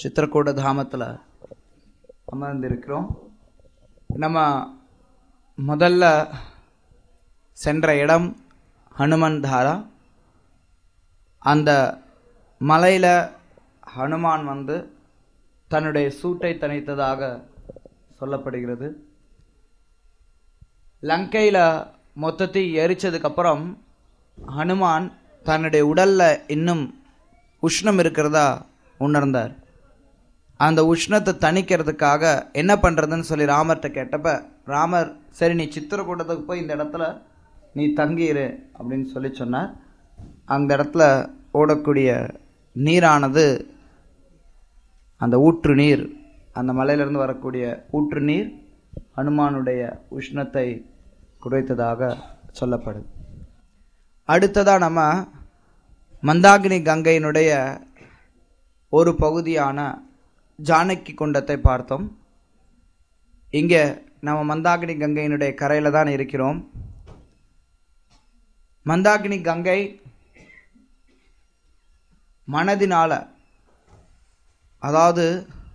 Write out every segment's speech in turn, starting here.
சித்திரக்கூட தாமத்தில் அமர்ந்திருக்கிறோம் நம்ம முதல்ல சென்ற இடம் ஹனுமன் தாரா அந்த மலையில் ஹனுமான் வந்து தன்னுடைய சூட்டை தணித்ததாக சொல்லப்படுகிறது லங்கையில் மொத்தத்தை எரிச்சதுக்கப்புறம் ஹனுமான் தன்னுடைய உடல்ல இன்னும் உஷ்ணம் இருக்கிறதா உணர்ந்தார் அந்த உஷ்ணத்தை தணிக்கிறதுக்காக என்ன பண்ணுறதுன்னு சொல்லி ராமர்கிட்ட கேட்டப்ப ராமர் சரி நீ சித்திரக்கூட்டத்துக்கு போய் இந்த இடத்துல நீ தங்கியிரு அப்படின்னு சொல்லி சொன்னார் அந்த இடத்துல ஓடக்கூடிய நீரானது அந்த ஊற்று நீர் அந்த மலையிலிருந்து வரக்கூடிய ஊற்று நீர் ஹனுமானுடைய உஷ்ணத்தை குறைத்ததாக சொல்லப்படுது அடுத்ததாக நம்ம மந்தாகினி கங்கையினுடைய ஒரு பகுதியான ஜானகி குண்டத்தை பார்த்தோம் இங்கே நம்ம மந்தாகினி கங்கையினுடைய கரையில் தான் இருக்கிறோம் மந்தாகினி கங்கை மனதினால அதாவது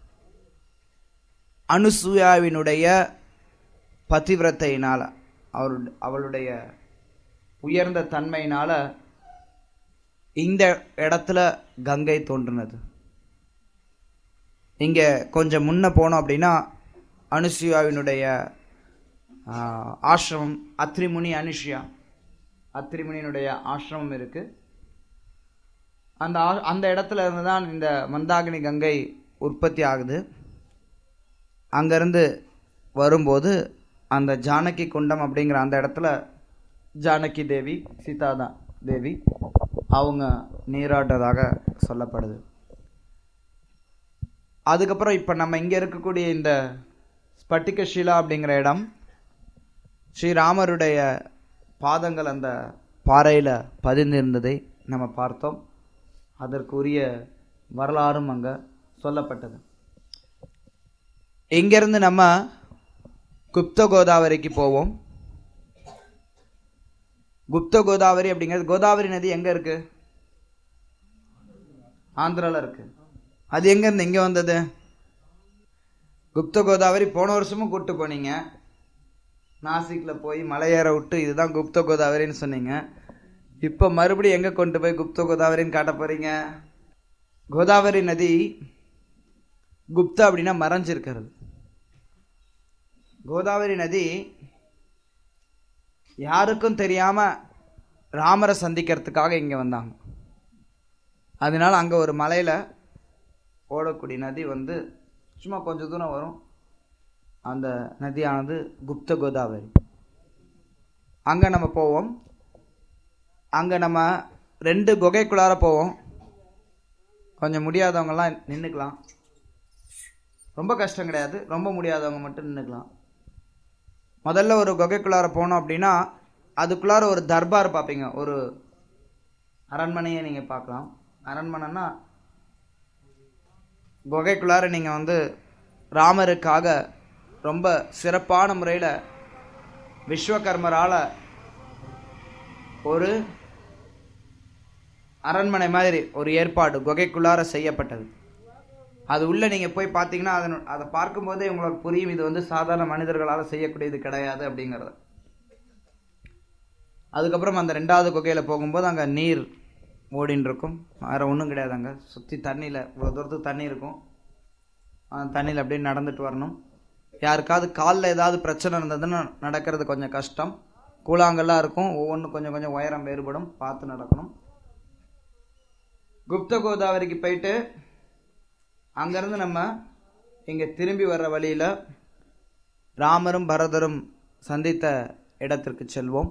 அனுசூயாவினுடைய பதிவிரத்தையினால் அவரு அவளுடைய உயர்ந்த தன்மையினால இந்த இடத்துல கங்கை தோன்றினது இங்கே கொஞ்சம் முன்ன போனோம் அப்படின்னா அனுசுயாவினுடைய ஆசிரமம் அத்ரிமுனி அனுஷியா அத்ரிமுனியினுடைய ஆசிரமம் இருக்கு அந்த அந்த இடத்துல இருந்து தான் இந்த மந்தாகினி கங்கை உற்பத்தி ஆகுது அங்கேருந்து வரும்போது அந்த ஜானகி குண்டம் அப்படிங்கிற அந்த இடத்துல ஜானகி தேவி சீதாதான் தேவி அவங்க நீராட்டதாக சொல்லப்படுது அதுக்கப்புறம் இப்போ நம்ம இங்கே இருக்கக்கூடிய இந்த ஸ்பட்டிக ஷீலா அப்படிங்கிற இடம் ஸ்ரீராமருடைய பாதங்கள் அந்த பாறையில் பதிந்திருந்ததை நம்ம பார்த்தோம் அதற்குரிய வரலாறும் அங்கே சொல்லப்பட்டது இங்கேருந்து நம்ம குப்த கோதாவரிக்கு போவோம் குப்த கோதாவரி அப்படிங்கிறது கோதாவரி நதி எங்கே இருக்கு ஆந்திராவில் இருக்கு அது எங்கேருந்து எங்கே வந்தது குப்த கோதாவரி போன வருஷமும் கூப்பிட்டு போனீங்க நாசிக்கில் போய் மலையேற விட்டு இதுதான் குப்த கோதாவரின்னு சொன்னீங்க இப்போ மறுபடியும் எங்கே கொண்டு போய் குப்த கோதாவரின்னு காட்ட போறீங்க கோதாவரி நதி குப்தா அப்படின்னா மறைஞ்சிருக்கிறது கோதாவரி நதி யாருக்கும் தெரியாம ராமரை சந்திக்கிறதுக்காக இங்கே வந்தாங்க அதனால அங்கே ஒரு மலையில் ஓடக்கூடிய நதி வந்து சும்மா கொஞ்சம் தூரம் வரும் அந்த நதியானது குப்த கோதாவரி அங்கே நம்ம போவோம் அங்கே நம்ம ரெண்டு குகைக்குள்ளார போவோம் கொஞ்சம் முடியாதவங்கெல்லாம் நின்றுக்கலாம் ரொம்ப கஷ்டம் கிடையாது ரொம்ப முடியாதவங்க மட்டும் நின்றுக்கலாம் முதல்ல ஒரு குகைக்குள்ளார போனோம் அப்படின்னா அதுக்குள்ளார ஒரு தர்பார் பார்ப்பீங்க ஒரு அரண்மனையை நீங்கள் பார்க்கலாம் அரண்மனைன்னா குகைக்குள்ளார நீங்கள் வந்து ராமருக்காக ரொம்ப சிறப்பான முறையில் விஸ்வகர்மரால் ஒரு அரண்மனை மாதிரி ஒரு ஏற்பாடு குகைக்குள்ளார செய்யப்பட்டது அது உள்ளே நீங்கள் போய் பார்த்தீங்கன்னா அதன் அதை பார்க்கும்போதே உங்களுக்கு புரியும் இது வந்து சாதாரண மனிதர்களால் செய்யக்கூடியது கிடையாது அப்படிங்கிறது அதுக்கப்புறம் அந்த ரெண்டாவது குகையில் போகும்போது அங்கே நீர் ஓடின்னு இருக்கும் வேறு ஒன்றும் கிடையாது அங்கே சுற்றி தண்ணியில் இவ்வளோ தூரத்துக்கு தண்ணி இருக்கும் அந்த தண்ணியில் அப்படியே நடந்துட்டு வரணும் யாருக்காவது காலில் ஏதாவது பிரச்சனை இருந்ததுன்னு நடக்கிறது கொஞ்சம் கஷ்டம் கூழாங்கல்லாம் இருக்கும் ஒவ்வொன்றும் கொஞ்சம் கொஞ்சம் உயரம் வேறுபடும் பார்த்து நடக்கணும் குப்த கோதாவரிக்கு போயிட்டு அங்கேருந்து நம்ம இங்கே திரும்பி வர்ற வழியில் ராமரும் பரதரும் சந்தித்த இடத்திற்கு செல்வோம்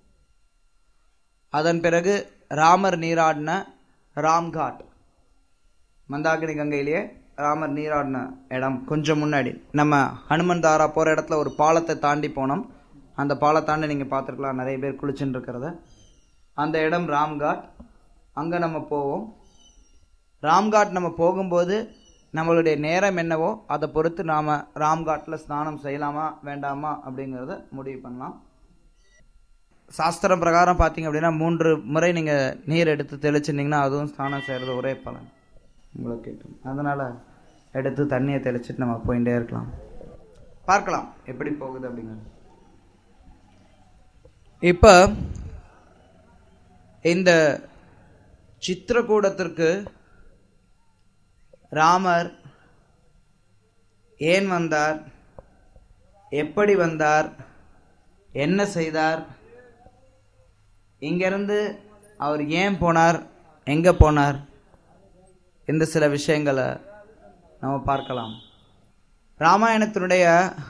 அதன் பிறகு ராமர் நீராடின ராம்காட் மந்தாகினி கங்கையிலேயே ராமர் நீராடின இடம் கொஞ்சம் முன்னாடி நம்ம ஹனுமன் தாரா போகிற இடத்துல ஒரு பாலத்தை தாண்டி போனோம் அந்த பாலத்தாண்டி நீங்கள் பார்த்துருக்கலாம் நிறைய பேர் குளிச்சுட்டு இருக்கிறத அந்த இடம் ராம்காட் அங்கே நம்ம போவோம் ராம்காட் நம்ம போகும்போது நம்மளுடைய நேரம் என்னவோ அதை பொறுத்து நாம் ராம்காட்டில் ஸ்நானம் செய்யலாமா வேண்டாமா அப்படிங்கிறத முடிவு பண்ணலாம் சாஸ்திரம் பிரகாரம் பார்த்தீங்க அப்படின்னா மூன்று முறை நீங்கள் நீர் எடுத்து தெளிச்சிருந்தீங்கன்னா அதுவும் ஸ்நானம் செய்கிறது ஒரே பலன் உங்களுக்கு கேட்கும் அதனால் எடுத்து தண்ணியை தெளிச்சிட்டு நம்ம போயிட்டே இருக்கலாம் பார்க்கலாம் எப்படி போகுது அப்படிங்கிறது இப்போ இந்த சித்திரக்கூடத்திற்கு ராமர் ஏன் வந்தார் எப்படி வந்தார் என்ன செய்தார் இங்கிருந்து அவர் ஏன் போனார் எங்கே போனார் இந்த சில விஷயங்களை நம்ம பார்க்கலாம் ராமாயணத்தினுடைய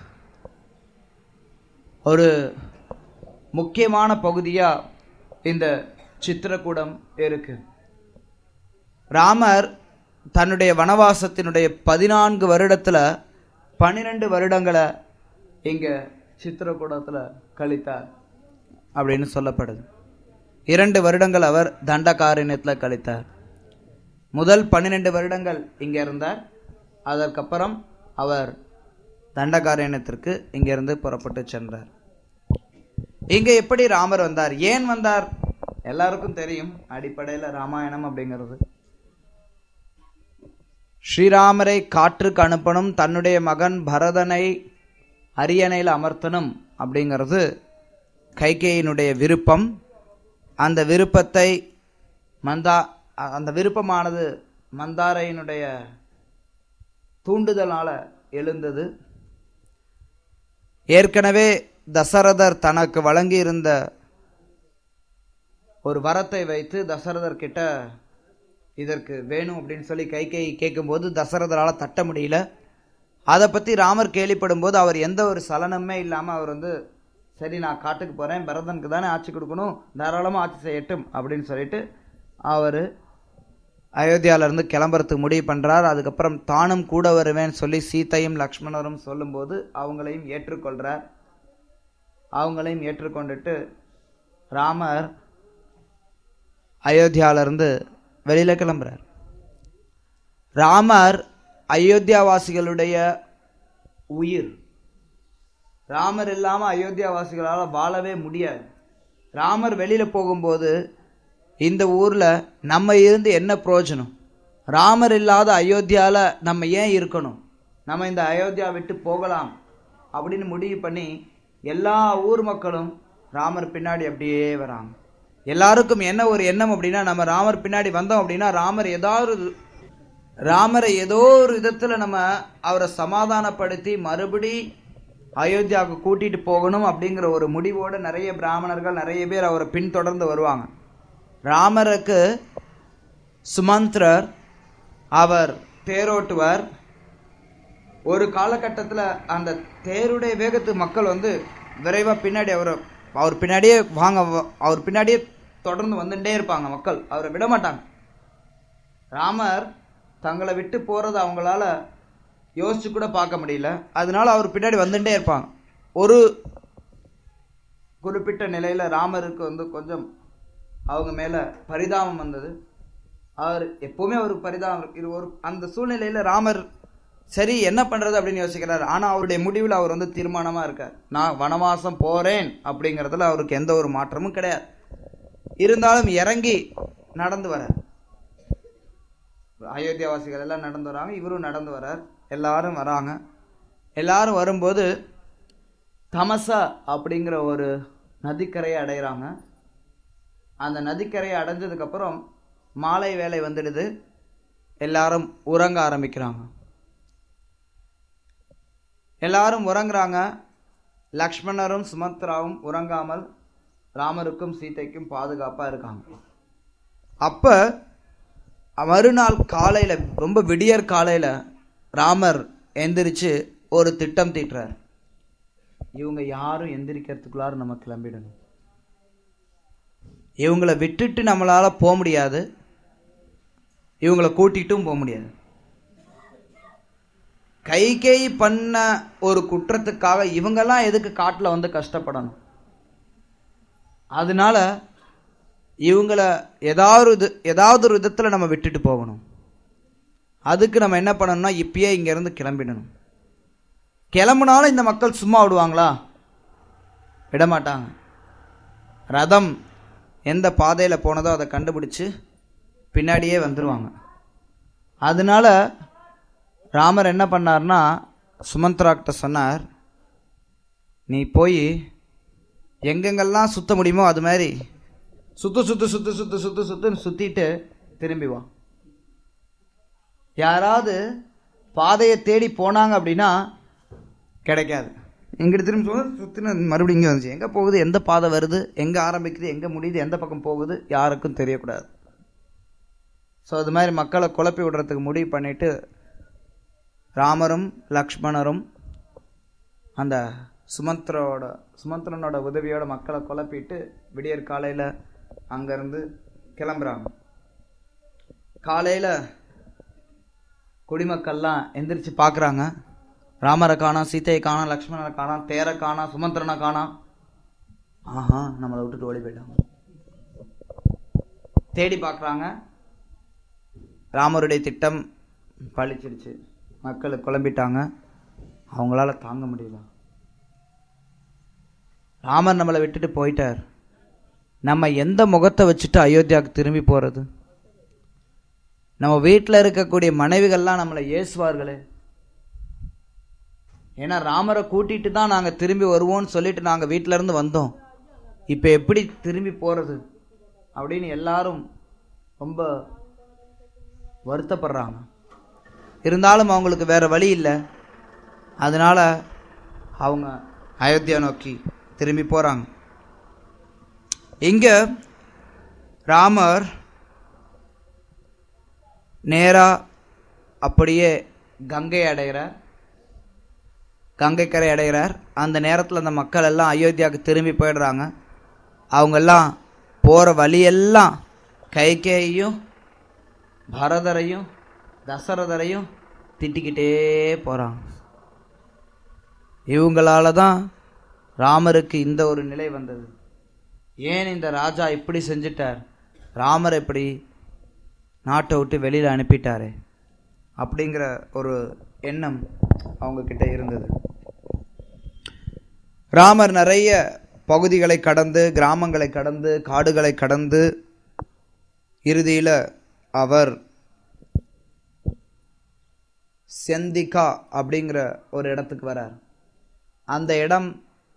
ஒரு முக்கியமான பகுதியாக இந்த சித்திரக்கூடம் இருக்கு ராமர் தன்னுடைய வனவாசத்தினுடைய பதினான்கு வருடத்தில் பன்னிரெண்டு வருடங்களை இங்கே சித்திரக்கூடத்தில் கழித்தார் அப்படின்னு சொல்லப்படுது இரண்டு வருடங்கள் அவர் தண்டகாரண்யத்தில் கழித்தார் முதல் பன்னிரெண்டு வருடங்கள் இங்கே இருந்தார் அதற்கப்புறம் அவர் தண்டகாரண்யத்திற்கு இங்கிருந்து புறப்பட்டு சென்றார் இங்க எப்படி ராமர் வந்தார் ஏன் வந்தார் எல்லாருக்கும் தெரியும் அடிப்படையில் ராமாயணம் அப்படிங்கிறது ஸ்ரீராமரை காற்றுக்கு அனுப்பணும் தன்னுடைய மகன் பரதனை அரியணையில் அமர்த்தணும் அப்படிங்கிறது கைகேயினுடைய விருப்பம் அந்த விருப்பத்தை மந்தா அந்த விருப்பமானது மந்தாரையினுடைய தூண்டுதலால் எழுந்தது ஏற்கனவே தசரதர் தனக்கு வழங்கியிருந்த ஒரு வரத்தை வைத்து தசரதர் கிட்ட இதற்கு வேணும் அப்படின்னு சொல்லி கை கை கேட்கும்போது தசரதரால் தட்ட முடியல அதை பற்றி ராமர் கேள்விப்படும் போது அவர் எந்த ஒரு சலனமே இல்லாமல் அவர் வந்து சரி நான் காட்டுக்கு போகிறேன் பரதனுக்கு தானே ஆட்சி கொடுக்கணும் தாராளமாக ஆட்சி செய்யட்டும் அப்படின்னு சொல்லிட்டு அவர் அயோத்தியாவிலேருந்து கிளம்புறதுக்கு முடிவு பண்ணுறார் அதுக்கப்புறம் தானும் கூட வருவேன்னு சொல்லி சீத்தையும் லக்ஷ்மணரும் சொல்லும்போது அவங்களையும் ஏற்றுக்கொள்கிறார் அவங்களையும் ஏற்றுக்கொண்டுட்டு ராமர் அயோத்தியாவிலேருந்து வெளியில் கிளம்புறார் ராமர் அயோத்தியாவாசிகளுடைய உயிர் ராமர் இல்லாமல் அயோத்தியாவாசிகளால் வாழவே முடியாது ராமர் வெளியில் போகும்போது இந்த ஊரில் நம்ம இருந்து என்ன பிரயோஜனம் ராமர் இல்லாத அயோத்தியாவில் நம்ம ஏன் இருக்கணும் நம்ம இந்த அயோத்தியா விட்டு போகலாம் அப்படின்னு முடிவு பண்ணி எல்லா ஊர் மக்களும் ராமர் பின்னாடி அப்படியே வராங்க எல்லாருக்கும் என்ன ஒரு எண்ணம் அப்படின்னா நம்ம ராமர் பின்னாடி வந்தோம் அப்படின்னா ராமர் ஏதாவது ராமரை ஏதோ ஒரு விதத்தில் நம்ம அவரை சமாதானப்படுத்தி மறுபடி அயோத்தியாவுக்கு கூட்டிட்டு போகணும் அப்படிங்கிற ஒரு முடிவோடு நிறைய பிராமணர்கள் நிறைய பேர் அவரை பின்தொடர்ந்து வருவாங்க ராமருக்கு சுமந்திரர் அவர் தேரோட்டுவர் ஒரு காலகட்டத்தில் அந்த தேருடைய வேகத்துக்கு மக்கள் வந்து விரைவாக பின்னாடி அவரை அவர் பின்னாடியே வாங்க அவர் பின்னாடியே தொடர்ந்து வந்துட்டே இருப்பாங்க மக்கள் அவரை விட மாட்டாங்க ராமர் தங்களை விட்டு போகிறத அவங்களால யோசிச்சு கூட பார்க்க முடியல அதனால அவர் பின்னாடி வந்துட்டே இருப்பாங்க ஒரு குறிப்பிட்ட நிலையில் ராமருக்கு வந்து கொஞ்சம் அவங்க மேலே பரிதாபம் வந்தது அவர் எப்போவுமே அவருக்கு பரிதாபம் இது ஒரு அந்த சூழ்நிலையில் ராமர் சரி என்ன பண்ணுறது அப்படின்னு யோசிக்கிறார் ஆனால் அவருடைய முடிவில் அவர் வந்து தீர்மானமாக இருக்கார் நான் வனவாசம் போகிறேன் அப்படிங்கிறதுல அவருக்கு எந்த ஒரு மாற்றமும் கிடையாது இருந்தாலும் இறங்கி நடந்து வரார் அயோத்தியாவாசிகள் எல்லாம் நடந்து வராங்க இவரும் நடந்து வரார் எல்லாரும் வராங்க எல்லாரும் வரும்போது தமசா அப்படிங்கிற ஒரு நதிக்கரையை அடைகிறாங்க அந்த நதிக்கரையை அடைஞ்சதுக்கப்புறம் மாலை வேலை வந்துடுது எல்லாரும் உறங்க ஆரம்பிக்கிறாங்க எல்லாரும் உறங்குறாங்க லக்ஷ்மணரும் சுமத்ராவும் உறங்காமல் ராமருக்கும் சீதைக்கும் பாதுகாப்பாக இருக்காங்க அப்போ மறுநாள் காலையில் ரொம்ப விடியற் காலையில் ராமர் எந்திரிச்சு ஒரு திட்டம் தீட்டுறார் இவங்க யாரும் எந்திரிக்கிறதுக்குள்ளார நம்ம கிளம்பிடணும் இவங்கள விட்டுட்டு நம்மளால் போக முடியாது இவங்களை கூட்டிட்டும் போக முடியாது கைகை பண்ண ஒரு குற்றத்துக்காக இவங்கெல்லாம் எதுக்கு காட்டில் வந்து கஷ்டப்படணும் அதனால இவங்கள ஏதாவது இது ஏதாவது ஒரு விதத்தில் நம்ம விட்டுட்டு போகணும் அதுக்கு நம்ம என்ன பண்ணணும்னா இப்பயே இங்கேருந்து கிளம்பிடணும் கிளம்புனாலும் இந்த மக்கள் சும்மா விடுவாங்களா விட மாட்டாங்க ரதம் எந்த பாதையில் போனதோ அதை கண்டுபிடிச்சு பின்னாடியே வந்துடுவாங்க அதனால ராமர் என்ன பண்ணார்னா சுமந்த்ராக்கிட்ட சொன்னார் நீ போய் எங்கெங்கெல்லாம் சுத்த முடியுமோ அது மாதிரி சுத்து சுத்து சுத்து சுத்து சுத்து சுத்துன்னு சுத்திட்டு திரும்பி வா யாராவது பாதையை தேடி போனாங்க அப்படின்னா கிடைக்காது இங்கிட்டு திரும்பி போக சுத்தின மறுபடியும் இங்கே வந்துச்சு எங்கே போகுது எந்த பாதை வருது எங்கே ஆரம்பிக்குது எங்கே முடியுது எந்த பக்கம் போகுது யாருக்கும் தெரியக்கூடாது ஸோ அது மாதிரி மக்களை குழப்பி விடுறதுக்கு முடிவு பண்ணிட்டு ராமரும் லக்ஷ்மணரும் அந்த சுமந்திரோட சுமந்திரனோட உதவியோட மக்களை குழப்பிட்டு விடியற் காலையில் அங்கேருந்து கிளம்புறாங்க காலையில் குடிமக்கள்லாம் எந்திரிச்சு பார்க்குறாங்க ராமரை காணோம் சீதையை காணோம் லக்ஷ்மணனை காணோம் தேரை காணோம் சுமந்திரனை காணோம் ஆஹா நம்மளை விட்டுட்டு ஓடி போயிட்டாங்க தேடி பார்க்குறாங்க ராமருடைய திட்டம் பழிச்சிடுச்சு மக்கள் குழம்பிட்டாங்க அவங்களால தாங்க முடியல ராமர் நம்மளை விட்டுட்டு போயிட்டார் நம்ம எந்த முகத்தை வச்சுட்டு அயோத்தியாவுக்கு திரும்பி போகிறது நம்ம வீட்டில் இருக்கக்கூடிய மனைவிகள்லாம் நம்மளை ஏசுவார்களே ஏன்னா ராமரை கூட்டிட்டு தான் நாங்கள் திரும்பி வருவோம்னு சொல்லிட்டு நாங்கள் வீட்டில இருந்து வந்தோம் இப்போ எப்படி திரும்பி போகிறது அப்படின்னு எல்லாரும் ரொம்ப வருத்தப்படுறாங்க இருந்தாலும் அவங்களுக்கு வேற வழி இல்லை அதனால அவங்க அயோத்தியா நோக்கி திரும்பி போகிறாங்க இங்கே ராமர் நேராக அப்படியே கங்கை அடைகிறார் கங்கை கரை அடைகிறார் அந்த நேரத்தில் அந்த மக்கள் எல்லாம் அயோத்தியாவுக்கு திரும்பி போயிடுறாங்க அவங்கெல்லாம் போகிற வழியெல்லாம் கைகேயையும் பரதரையும் தசரதரையும் திட்டிக்கிட்டே போகிறாங்க இவங்களால தான் ராமருக்கு இந்த ஒரு நிலை வந்தது ஏன் இந்த ராஜா இப்படி செஞ்சிட்டார் ராமர் இப்படி நாட்டை விட்டு வெளியில் அனுப்பிட்டாரே அப்படிங்கிற ஒரு எண்ணம் அவங்க கிட்ட இருந்தது ராமர் நிறைய பகுதிகளை கடந்து கிராமங்களை கடந்து காடுகளை கடந்து இறுதியில் அவர் செந்திகா அப்படிங்கிற ஒரு இடத்துக்கு வரார் அந்த இடம்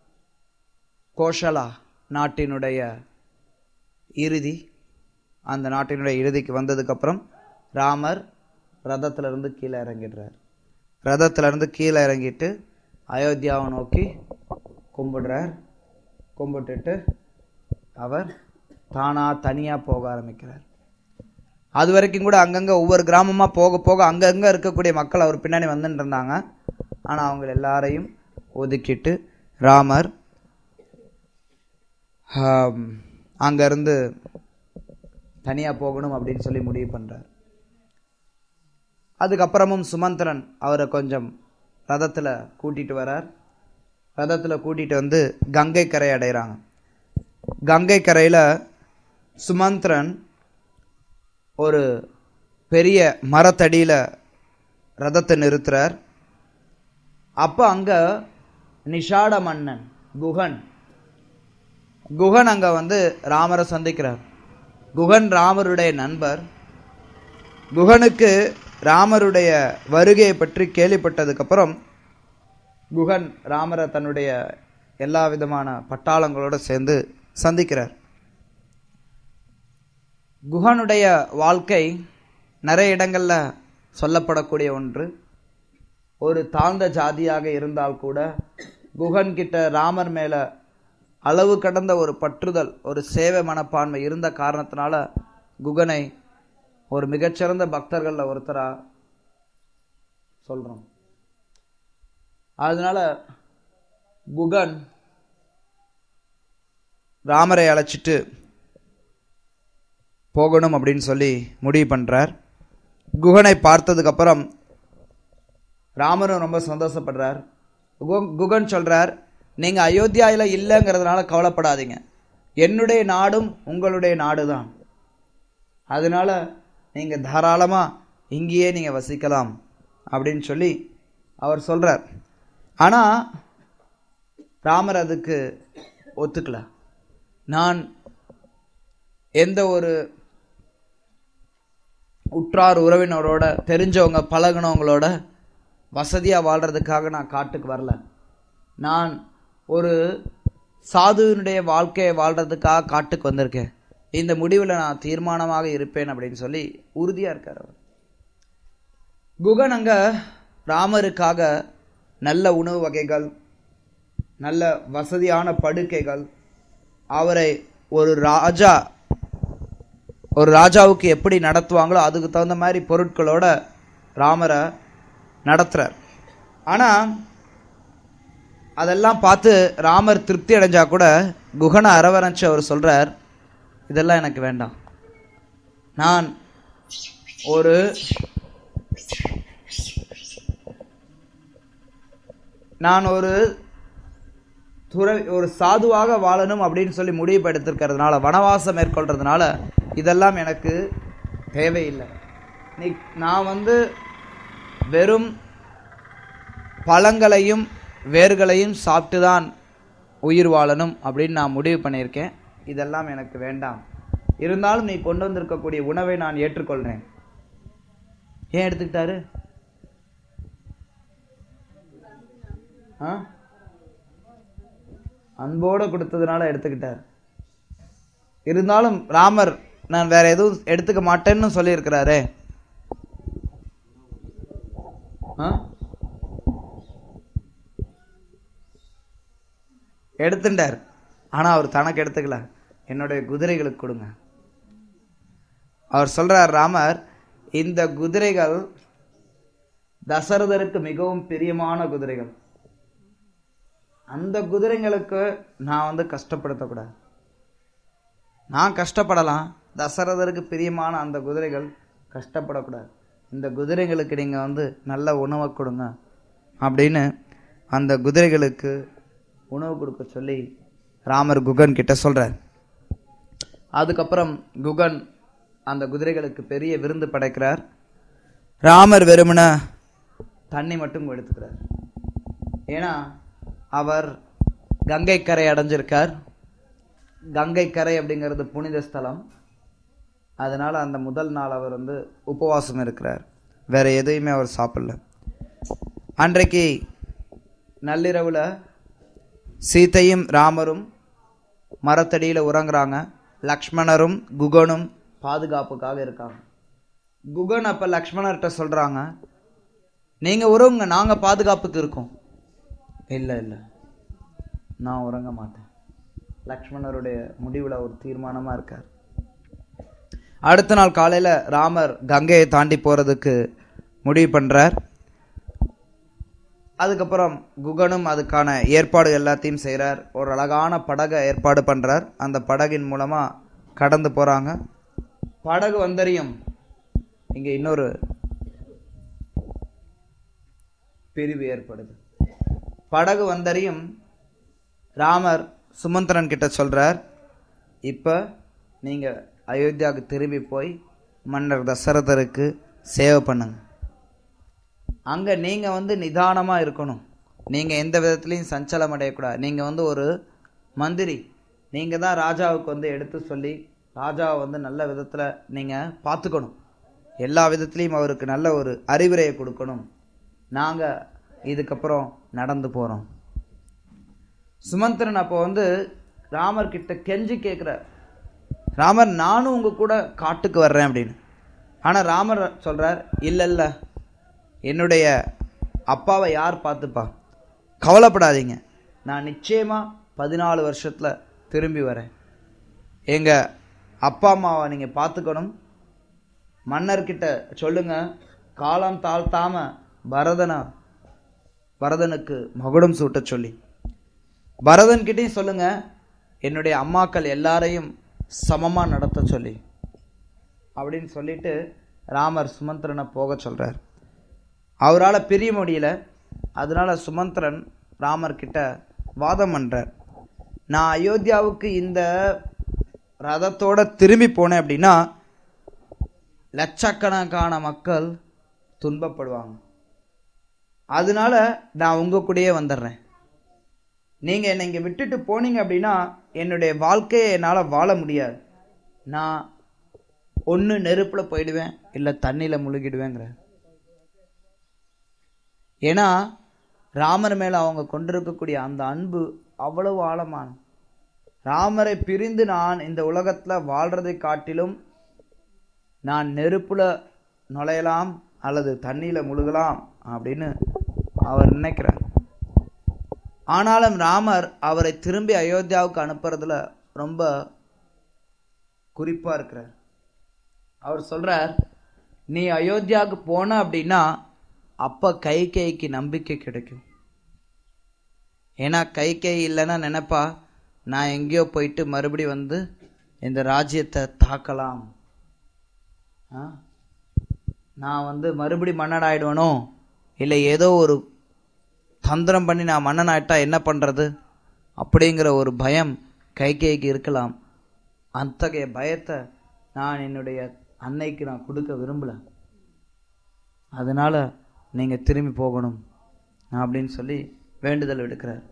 கோஷலா நாட்டினுடைய இறுதி அந்த நாட்டினுடைய இறுதிக்கு வந்ததுக்கப்புறம் ராமர் ரதத்திலிருந்து கீழே இறங்கிடுறார் ரதத்திலிருந்து கீழே இறங்கிட்டு அயோத்தியாவை நோக்கி கும்பிடுறார் கும்பிட்டுட்டு அவர் தானா தனியாக போக ஆரம்பிக்கிறார் அது வரைக்கும் கூட அங்கங்கே ஒவ்வொரு கிராமமாக போக போக அங்கங்கே இருக்கக்கூடிய மக்கள் அவர் பின்னாடி வந்துட்டு இருந்தாங்க ஆனால் அவங்க எல்லாரையும் ஒதுக்கிட்டு ராமர் ஆம், அங்கேருந்து தனியாக போகணும் அப்படின்னு சொல்லி முடிவு பண்ணுறார் அதுக்கப்புறமும் சுமந்திரன் அவரை கொஞ்சம் ரதத்தில் கூட்டிட்டு வரார் ரதத்தில் கூட்டிட்டு வந்து கங்கை கரை அடைகிறாங்க கங்கை கரையில் சுமந்திரன் ஒரு பெரிய மரத்தடியில் ரதத்தை நிறுத்துறார் அப்போ அங்கே நிஷாட மன்னன் குகன் குகன் அங்கே வந்து ராமரை சந்திக்கிறார் குகன் ராமருடைய நண்பர் குகனுக்கு ராமருடைய வருகையை பற்றி கேள்விப்பட்டதுக்கப்புறம் குகன் ராமரை தன்னுடைய எல்லா விதமான பட்டாளங்களோட சேர்ந்து சந்திக்கிறார் குகனுடைய வாழ்க்கை நிறைய இடங்கள்ல சொல்லப்படக்கூடிய ஒன்று ஒரு தாழ்ந்த ஜாதியாக இருந்தால் கூட குகன் கிட்ட ராமர் மேல அளவு கடந்த ஒரு பற்றுதல் ஒரு சேவை மனப்பான்மை இருந்த காரணத்தினால குகனை ஒரு மிகச்சிறந்த பக்தர்கள்ல ஒருத்தரா சொல்றோம் அதனால குகன் ராமரை அழைச்சிட்டு போகணும் அப்படின்னு சொல்லி முடிவு பண்றார் குகனை பார்த்ததுக்கு அப்புறம் ராமரும் ரொம்ப சந்தோஷப்படுறார் குக- குகன் சொல்றார் நீங்க அயோத்தியாயில இல்லைங்கிறதுனால கவலைப்படாதீங்க என்னுடைய நாடும் உங்களுடைய நாடு தான் அதனால நீங்க தாராளமா இங்கேயே நீங்க வசிக்கலாம் அப்படின்னு சொல்லி அவர் சொல்றார் ஆனா ராமர் அதுக்கு ஒத்துக்கல நான் எந்த ஒரு உற்றார் உறவினரோட தெரிஞ்சவங்க பழகுனவங்களோட வசதியாக வாழ்கிறதுக்காக நான் காட்டுக்கு வரல நான் ஒரு சாதுவினுடைய வாழ்க்கையை வாழ்கிறதுக்காக காட்டுக்கு வந்திருக்கேன் இந்த முடிவில் நான் தீர்மானமாக இருப்பேன் அப்படின்னு சொல்லி உறுதியாக இருக்கார் அவர் குகன் அங்கே ராமருக்காக நல்ல உணவு வகைகள் நல்ல வசதியான படுக்கைகள் அவரை ஒரு ராஜா ஒரு ராஜாவுக்கு எப்படி நடத்துவாங்களோ அதுக்கு தகுந்த மாதிரி பொருட்களோட ராமரை நடத்துறார் ஆனால் அதெல்லாம் பார்த்து ராமர் திருப்தி அடைஞ்சா கூட குகனை அரவணைச்சு அவர் சொல்றார் இதெல்லாம் எனக்கு வேண்டாம் நான் ஒரு நான் ஒரு துறை ஒரு சாதுவாக வாழணும் அப்படின்னு சொல்லி முடிவு எடுத்திருக்கிறதுனால வனவாசம் மேற்கொள்றதுனால இதெல்லாம் எனக்கு தேவையில்லை நீ நான் வந்து வெறும் பழங்களையும் வேர்களையும் சாப்பிட்டு தான் உயிர் வாழணும் அப்படின்னு நான் முடிவு பண்ணியிருக்கேன் இதெல்லாம் எனக்கு வேண்டாம் இருந்தாலும் நீ கொண்டு வந்திருக்கக்கூடிய உணவை நான் ஏற்றுக்கொள்கிறேன் ஏன் எடுத்துக்கிட்டாரு ஆ அன்போடு கொடுத்ததுனால எடுத்துக்கிட்டார் இருந்தாலும் ராமர் நான் வேற எதுவும் எடுத்துக்க மாட்டேன்னு சொல்லியிருக்கிறாரே ஆ எடுத்துட்டார் ஆனா அவர் தனக்கு எடுத்துக்கல என்னுடைய குதிரைகளுக்கு கொடுங்க அவர் சொல்றார் ராமர் இந்த குதிரைகள் தசரதருக்கு மிகவும் பிரியமான குதிரைகள் அந்த குதிரைங்களுக்கு நான் வந்து கஷ்டப்படுத்தக்கூடாது நான் கஷ்டப்படலாம் தசரதருக்கு பிரியமான அந்த குதிரைகள் கஷ்டப்படக்கூடாது இந்த குதிரைகளுக்கு நீங்கள் வந்து நல்ல உணவை கொடுங்க அப்படின்னு அந்த குதிரைகளுக்கு உணவு கொடுக்க சொல்லி ராமர் குகன் கிட்ட சொல்றார் அதுக்கப்புறம் குகன் அந்த குதிரைகளுக்கு பெரிய விருந்து படைக்கிறார் ராமர் வெறுமன தண்ணி மட்டும் எடுத்துக்கிறார் ஏன்னா அவர் கங்கை கரை அடைஞ்சிருக்கார் கங்கை கரை அப்படிங்கிறது புனித ஸ்தலம் அதனால அந்த முதல் நாள் அவர் வந்து உபவாசம் இருக்கிறார் வேற எதையுமே அவர் சாப்பிடல அன்றைக்கு நள்ளிரவுல சீதையும் ராமரும் மரத்தடியில் உறங்குறாங்க லக்ஷ்மணரும் குகனும் பாதுகாப்புக்காக இருக்காங்க குகன் அப்ப லக்ஷ்மணர்கிட்ட சொல்றாங்க நீங்க உறவுங்க நாங்க பாதுகாப்புக்கு இருக்கோம் இல்லை இல்லை நான் உறங்க மாட்டேன் லக்ஷ்மணருடைய முடிவுல ஒரு தீர்மானமா இருக்கார் அடுத்த நாள் காலையில ராமர் கங்கையை தாண்டி போறதுக்கு முடிவு பண்றார் அதுக்கப்புறம் குகனும் அதுக்கான ஏற்பாடு எல்லாத்தையும் செய்கிறார் ஒரு அழகான படகை ஏற்பாடு பண்றார் அந்த படகின் மூலமா கடந்து போறாங்க படகு வந்தறியும் இங்க இன்னொரு பிரிவு ஏற்படுது படகு வந்தறியும் ராமர் சுமந்திரன் கிட்ட சொல்றார் இப்ப நீங்க அயோத்தியாவுக்கு திரும்பி போய் மன்னர் தசரதருக்கு சேவை பண்ணுங்க அங்க நீங்க வந்து நிதானமா இருக்கணும் நீங்க எந்த விதத்துலையும் சஞ்சலம் அடையக்கூடாது நீங்க வந்து ஒரு மந்திரி நீங்க தான் ராஜாவுக்கு வந்து எடுத்து சொல்லி ராஜாவை வந்து நல்ல விதத்துல நீங்க பார்த்துக்கணும் எல்லா விதத்துலையும் அவருக்கு நல்ல ஒரு அறிவுரையை கொடுக்கணும் நாங்க இதுக்கப்புறம் நடந்து போறோம் சுமந்திரன் அப்போ வந்து ராமர் கிட்ட கெஞ்சி கேட்குறார் ராமர் நானும் உங்க கூட காட்டுக்கு வர்றேன் அப்படின்னு ஆனா ராமர் சொல்றார் இல்ல இல்ல என்னுடைய அப்பாவை யார் பார்த்துப்பா கவலைப்படாதீங்க நான் நிச்சயமா பதினாலு வருஷத்துல திரும்பி வரேன் எங்க அப்பா அம்மாவை நீங்க பார்த்துக்கணும் மன்னர்கிட்ட சொல்லுங்க காலம் தாழ்த்தாம பரதனை பரதனுக்கு மகுடம் சூட்ட சொல்லி பரதன் கிட்டயும் சொல்லுங்க என்னுடைய அம்மாக்கள் எல்லாரையும் சமமா நடத்த சொல்லி அப்படின்னு சொல்லிட்டு ராமர் சுமந்திரனை போக சொல்றார் அவரால் பிரிய முடியல அதனால சுமந்திரன் ராமர் கிட்ட வாதம் பண்றார் நான் அயோத்தியாவுக்கு இந்த ரதத்தோட திரும்பி போனேன் அப்படின்னா லட்சக்கணக்கான மக்கள் துன்பப்படுவாங்க அதனால நான் உங்க கூடயே வந்துடுறேன் நீங்க என்னை இங்க விட்டுட்டு போனீங்க அப்படின்னா என்னுடைய வாழ்க்கையை என்னால வாழ முடியாது நான் ஒன்று நெருப்புல போயிடுவேன் இல்லை தண்ணியில முழுகிடுவேங்கிற ஏன்னா ராமர் மேல அவங்க கொண்டிருக்கக்கூடிய அந்த அன்பு அவ்வளவு ஆழமான ராமரை பிரிந்து நான் இந்த உலகத்துல வாழ்றதை காட்டிலும் நான் நெருப்புல நுழையலாம் அல்லது தண்ணியில முழுகலாம் அப்படின்னு அவர் நினைக்கிறார் ஆனாலும் ராமர் அவரை திரும்பி அயோத்தியாவுக்கு அனுப்புறதுல ரொம்ப குறிப்பா இருக்கிறார் அவர் சொல்றார் நீ அயோத்தியாவுக்கு போன அப்படின்னா அப்ப கைகேயிக்கு நம்பிக்கை கிடைக்கும் ஏன்னா கைகை இல்லைன்னா நினைப்பா நான் எங்கேயோ போயிட்டு மறுபடி வந்து இந்த ராஜ்யத்தை தாக்கலாம் ஆ? நான் வந்து மறுபடி மன்னன் ஆயிடுவனோ இல்லை ஏதோ ஒரு தந்திரம் பண்ணி நான் மன்னன் ஆயிட்டா என்ன பண்றது அப்படிங்கிற ஒரு பயம் கைகேயிக்கு இருக்கலாம் அத்தகைய பயத்தை நான் என்னுடைய அன்னைக்கு நான் கொடுக்க விரும்பல அதனால நீங்க திரும்பி போகணும் அப்படின்னு சொல்லி வேண்டுதல் விடுக்கிறார்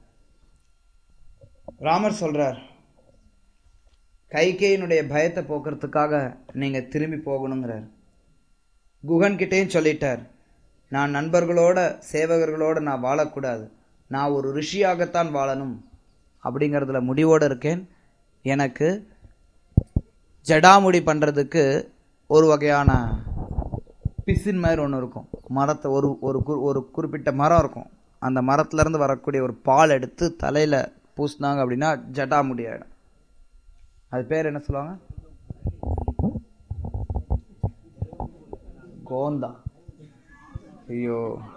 ராமர் சொல்றார் கைகேயினுடைய பயத்தை போக்குறதுக்காக நீங்க திரும்பி போகணுங்கிறார் குகன் கிட்டேயும் சொல்லிட்டார் நான் நண்பர்களோட சேவகர்களோட நான் வாழக்கூடாது நான் ஒரு ரிஷியாகத்தான் வாழணும் அப்படிங்கிறதுல முடிவோடு இருக்கேன் எனக்கு ஜடாமுடி பண்றதுக்கு ஒரு வகையான பிசின் மாதிரி ஒன்று இருக்கும் மரத்தை ஒரு ஒரு கு- ஒரு குறிப்பிட்ட மரம் இருக்கும் அந்த மரத்துல இருந்து வரக்கூடிய ஒரு பால் எடுத்து தலையில பூசினாங்க அப்படின்னா ஜடாமுடி ஆயிடும் அது பேர் என்ன சொல்லுவாங்க கோந்தா ஐயோ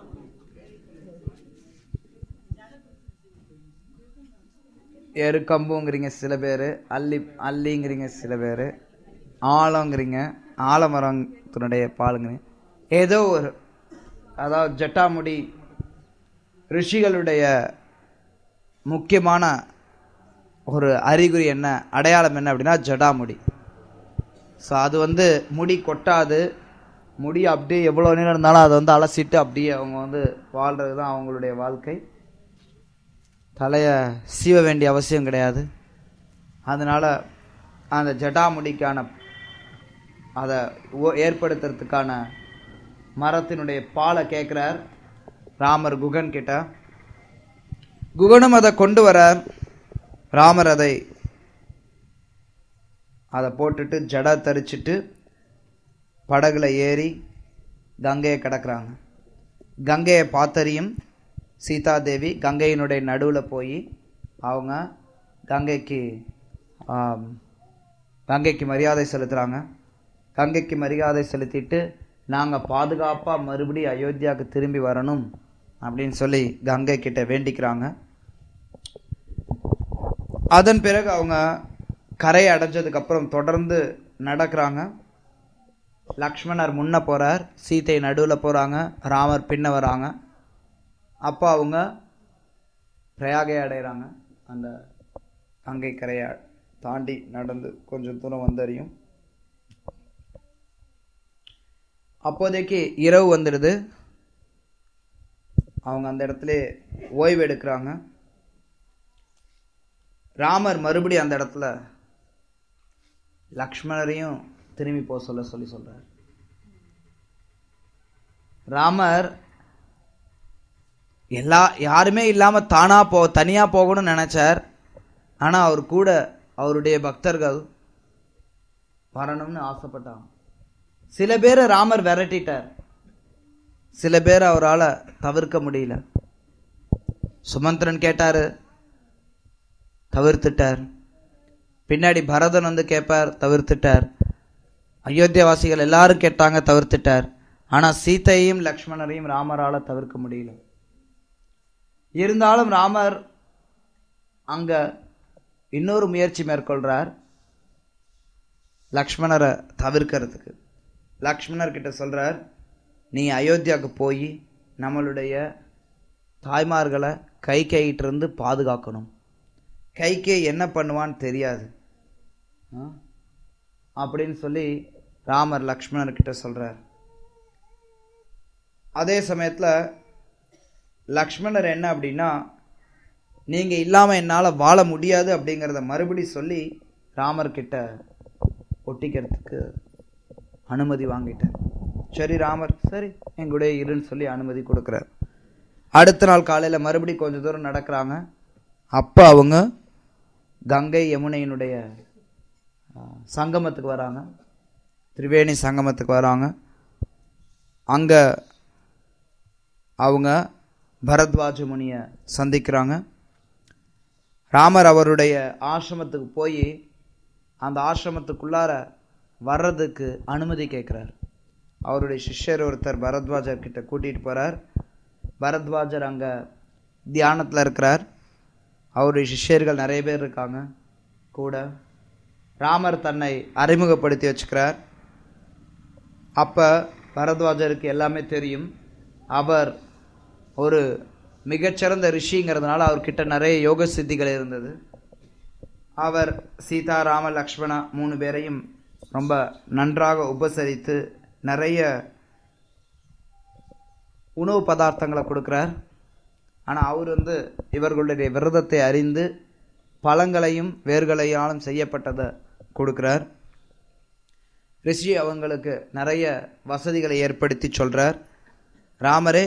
எருக்கம்புங்கிறீங்க சில பேர் அல்லி அல்லிங்கிறீங்க சில பேர் ஆழங்கிறீங்க ஆலமரத்தினுடைய பாலுங்கிறீங்க ஏதோ ஒரு அதாவது ஜட்டாமுடி ரிஷிகளுடைய முக்கியமான ஒரு அறிகுறி என்ன அடையாளம் என்ன அப்படின்னா ஜடாமுடி ஸோ அது வந்து முடி கொட்டாது முடி அப்படியே எவ்வளோ நேரம் இருந்தாலும் அதை வந்து அலசிட்டு அப்படியே அவங்க வந்து வாழ்றது தான் அவங்களுடைய வாழ்க்கை தலையை சீவ வேண்டிய அவசியம் கிடையாது அதனால அந்த ஜடாமுடிக்கான அதை ஓ- ஏற்படுத்துறதுக்கான மரத்தினுடைய பாலை கேட்குறார் ராமர் குகன் கிட்ட குகனும் அதை கொண்டு வர ராமர் அதை அதை போட்டுட்டு ஜடா தரிச்சிட்டு படகுல ஏறி கங்கையை கடக்குறாங்க கங்கையை பார்த்தறியும் சீதாதேவி கங்கையினுடைய நடுவில் போய் அவங்க கங்கைக்கு ஆம், கங்கைக்கு மரியாதை செலுத்துகிறாங்க கங்கைக்கு மரியாதை செலுத்திட்டு நாங்கள் பாதுகாப்பாக மறுபடியும் அயோத்தியாவுக்கு திரும்பி வரணும் அப்படின்னு சொல்லி கங்கை கிட்ட வேண்டிக்கிறாங்க அதன் பிறகு அவங்க கரை அடைஞ்சதுக்கு அப்புறம் தொடர்ந்து நடக்கிறாங்க லக்ஷ்மணர் முன்ன போறார் சீதை நடுவில் போறாங்க ராமர் பின்ன வராங்க அப்போ அவங்க பிரயாகை அடைகிறாங்க அந்த கங்கை கரையை தாண்டி நடந்து கொஞ்சம் தூரம் வந்தறியும் அப்போதைக்கு இரவு வந்துடுது அவங்க அந்த இடத்துல ஓய்வு எடுக்கிறாங்க ராமர் மறுபடியும் அந்த இடத்துல லக்ஷ்மணரையும் திரும்பி போக சொல்ல சொல்லி சொல்றார் ராமர் எல்லா யாருமே இல்லாம தானா போ தனியா போகணும்னு நினைச்சார் ஆனா அவர் கூட அவருடைய பக்தர்கள் வரணும்னு ஆசைப்பட்டாங்க சில பேரை ராமர் விரட்டிட்டார் சில பேர் அவரால் தவிர்க்க முடியல சுமந்திரன் கேட்டாரு தவிர்த்துட்டார் பின்னாடி பரதன் வந்து கேட்பார் தவிர்த்துட்டார் அயோத்தியாவாசிகள் எல்லாரும் கேட்டாங்க தவிர்த்துட்டார் ஆனா சீதையையும் லக்ஷ்மணரையும் ராமரால தவிர்க்க முடியல இருந்தாலும் ராமர் அங்க இன்னொரு முயற்சி மேற்கொள்றார் லக்ஷ்மணரை தவிர்க்கிறதுக்கு லக்ஷ்மணர் கிட்ட சொல்றார் நீ அயோத்தியாவுக்கு போய் நம்மளுடைய தாய்மார்களை கை கையிட்டு இருந்து பாதுகாக்கணும் கைக்கே என்ன பண்ணுவான்னு தெரியாது ஆ? அப்படின்னு சொல்லி ராமர் லக்ஷ்மணர் கிட்ட சொல்றார் அதே சமயத்துல லக்ஷ்மணர் என்ன அப்படின்னா நீங்க இல்லாம என்னால வாழ முடியாது அப்படிங்கிறத மறுபடி சொல்லி ராமர் கிட்ட ஒட்டிக்கிறதுக்கு அனுமதி வாங்கிட்டார் சரி ராமர் சரி என் கூட இருன்னு சொல்லி அனுமதி கொடுக்குறார் அடுத்த நாள் காலையில் மறுபடியும் கொஞ்ச தூரம் நடக்கிறாங்க அப்போ அவங்க கங்கை யமுனையினுடைய ஆ, சங்கமத்துக்கு வராங்க திரிவேணி சங்கமத்துக்கு வராங்க அங்கே அவங்க பரத்வாஜ முனியை சந்திக்கிறாங்க ராமர் அவருடைய ஆசிரமத்துக்கு போய் அந்த ஆசிரமத்துக்குள்ளார வர்றதுக்கு அனுமதி கேட்குறார் அவருடைய சிஷ்யர் ஒருத்தர் பரத்வாஜர் கிட்ட கூட்டிகிட்டு போகிறார் பரத்வாஜர் அங்கே தியானத்தில் இருக்கிறார் அவருடைய சிஷ்யர்கள் நிறைய பேர் இருக்காங்க கூட ராமர் தன்னை அறிமுகப்படுத்தி வச்சுக்கிறார் அப்போ பரத்வாஜருக்கு எல்லாமே தெரியும் அவர் ஒரு மிகச்சிறந்த ரிஷிங்கிறதுனால அவர்கிட்ட நிறைய யோக சித்திகள் இருந்தது அவர் சீதா ராம லக்ஷ்மணா மூணு பேரையும் ரொம்ப நன்றாக உபசரித்து நிறைய உணவு பதார்த்தங்களை கொடுக்குறார் ஆனால் அவர் வந்து இவர்களுடைய விரதத்தை அறிந்து பழங்களையும் வேர்களையாலும் செய்யப்பட்டதை கொடுக்குறார் ரிஷி அவங்களுக்கு நிறைய வசதிகளை ஏற்படுத்தி சொல்றார் ராமரே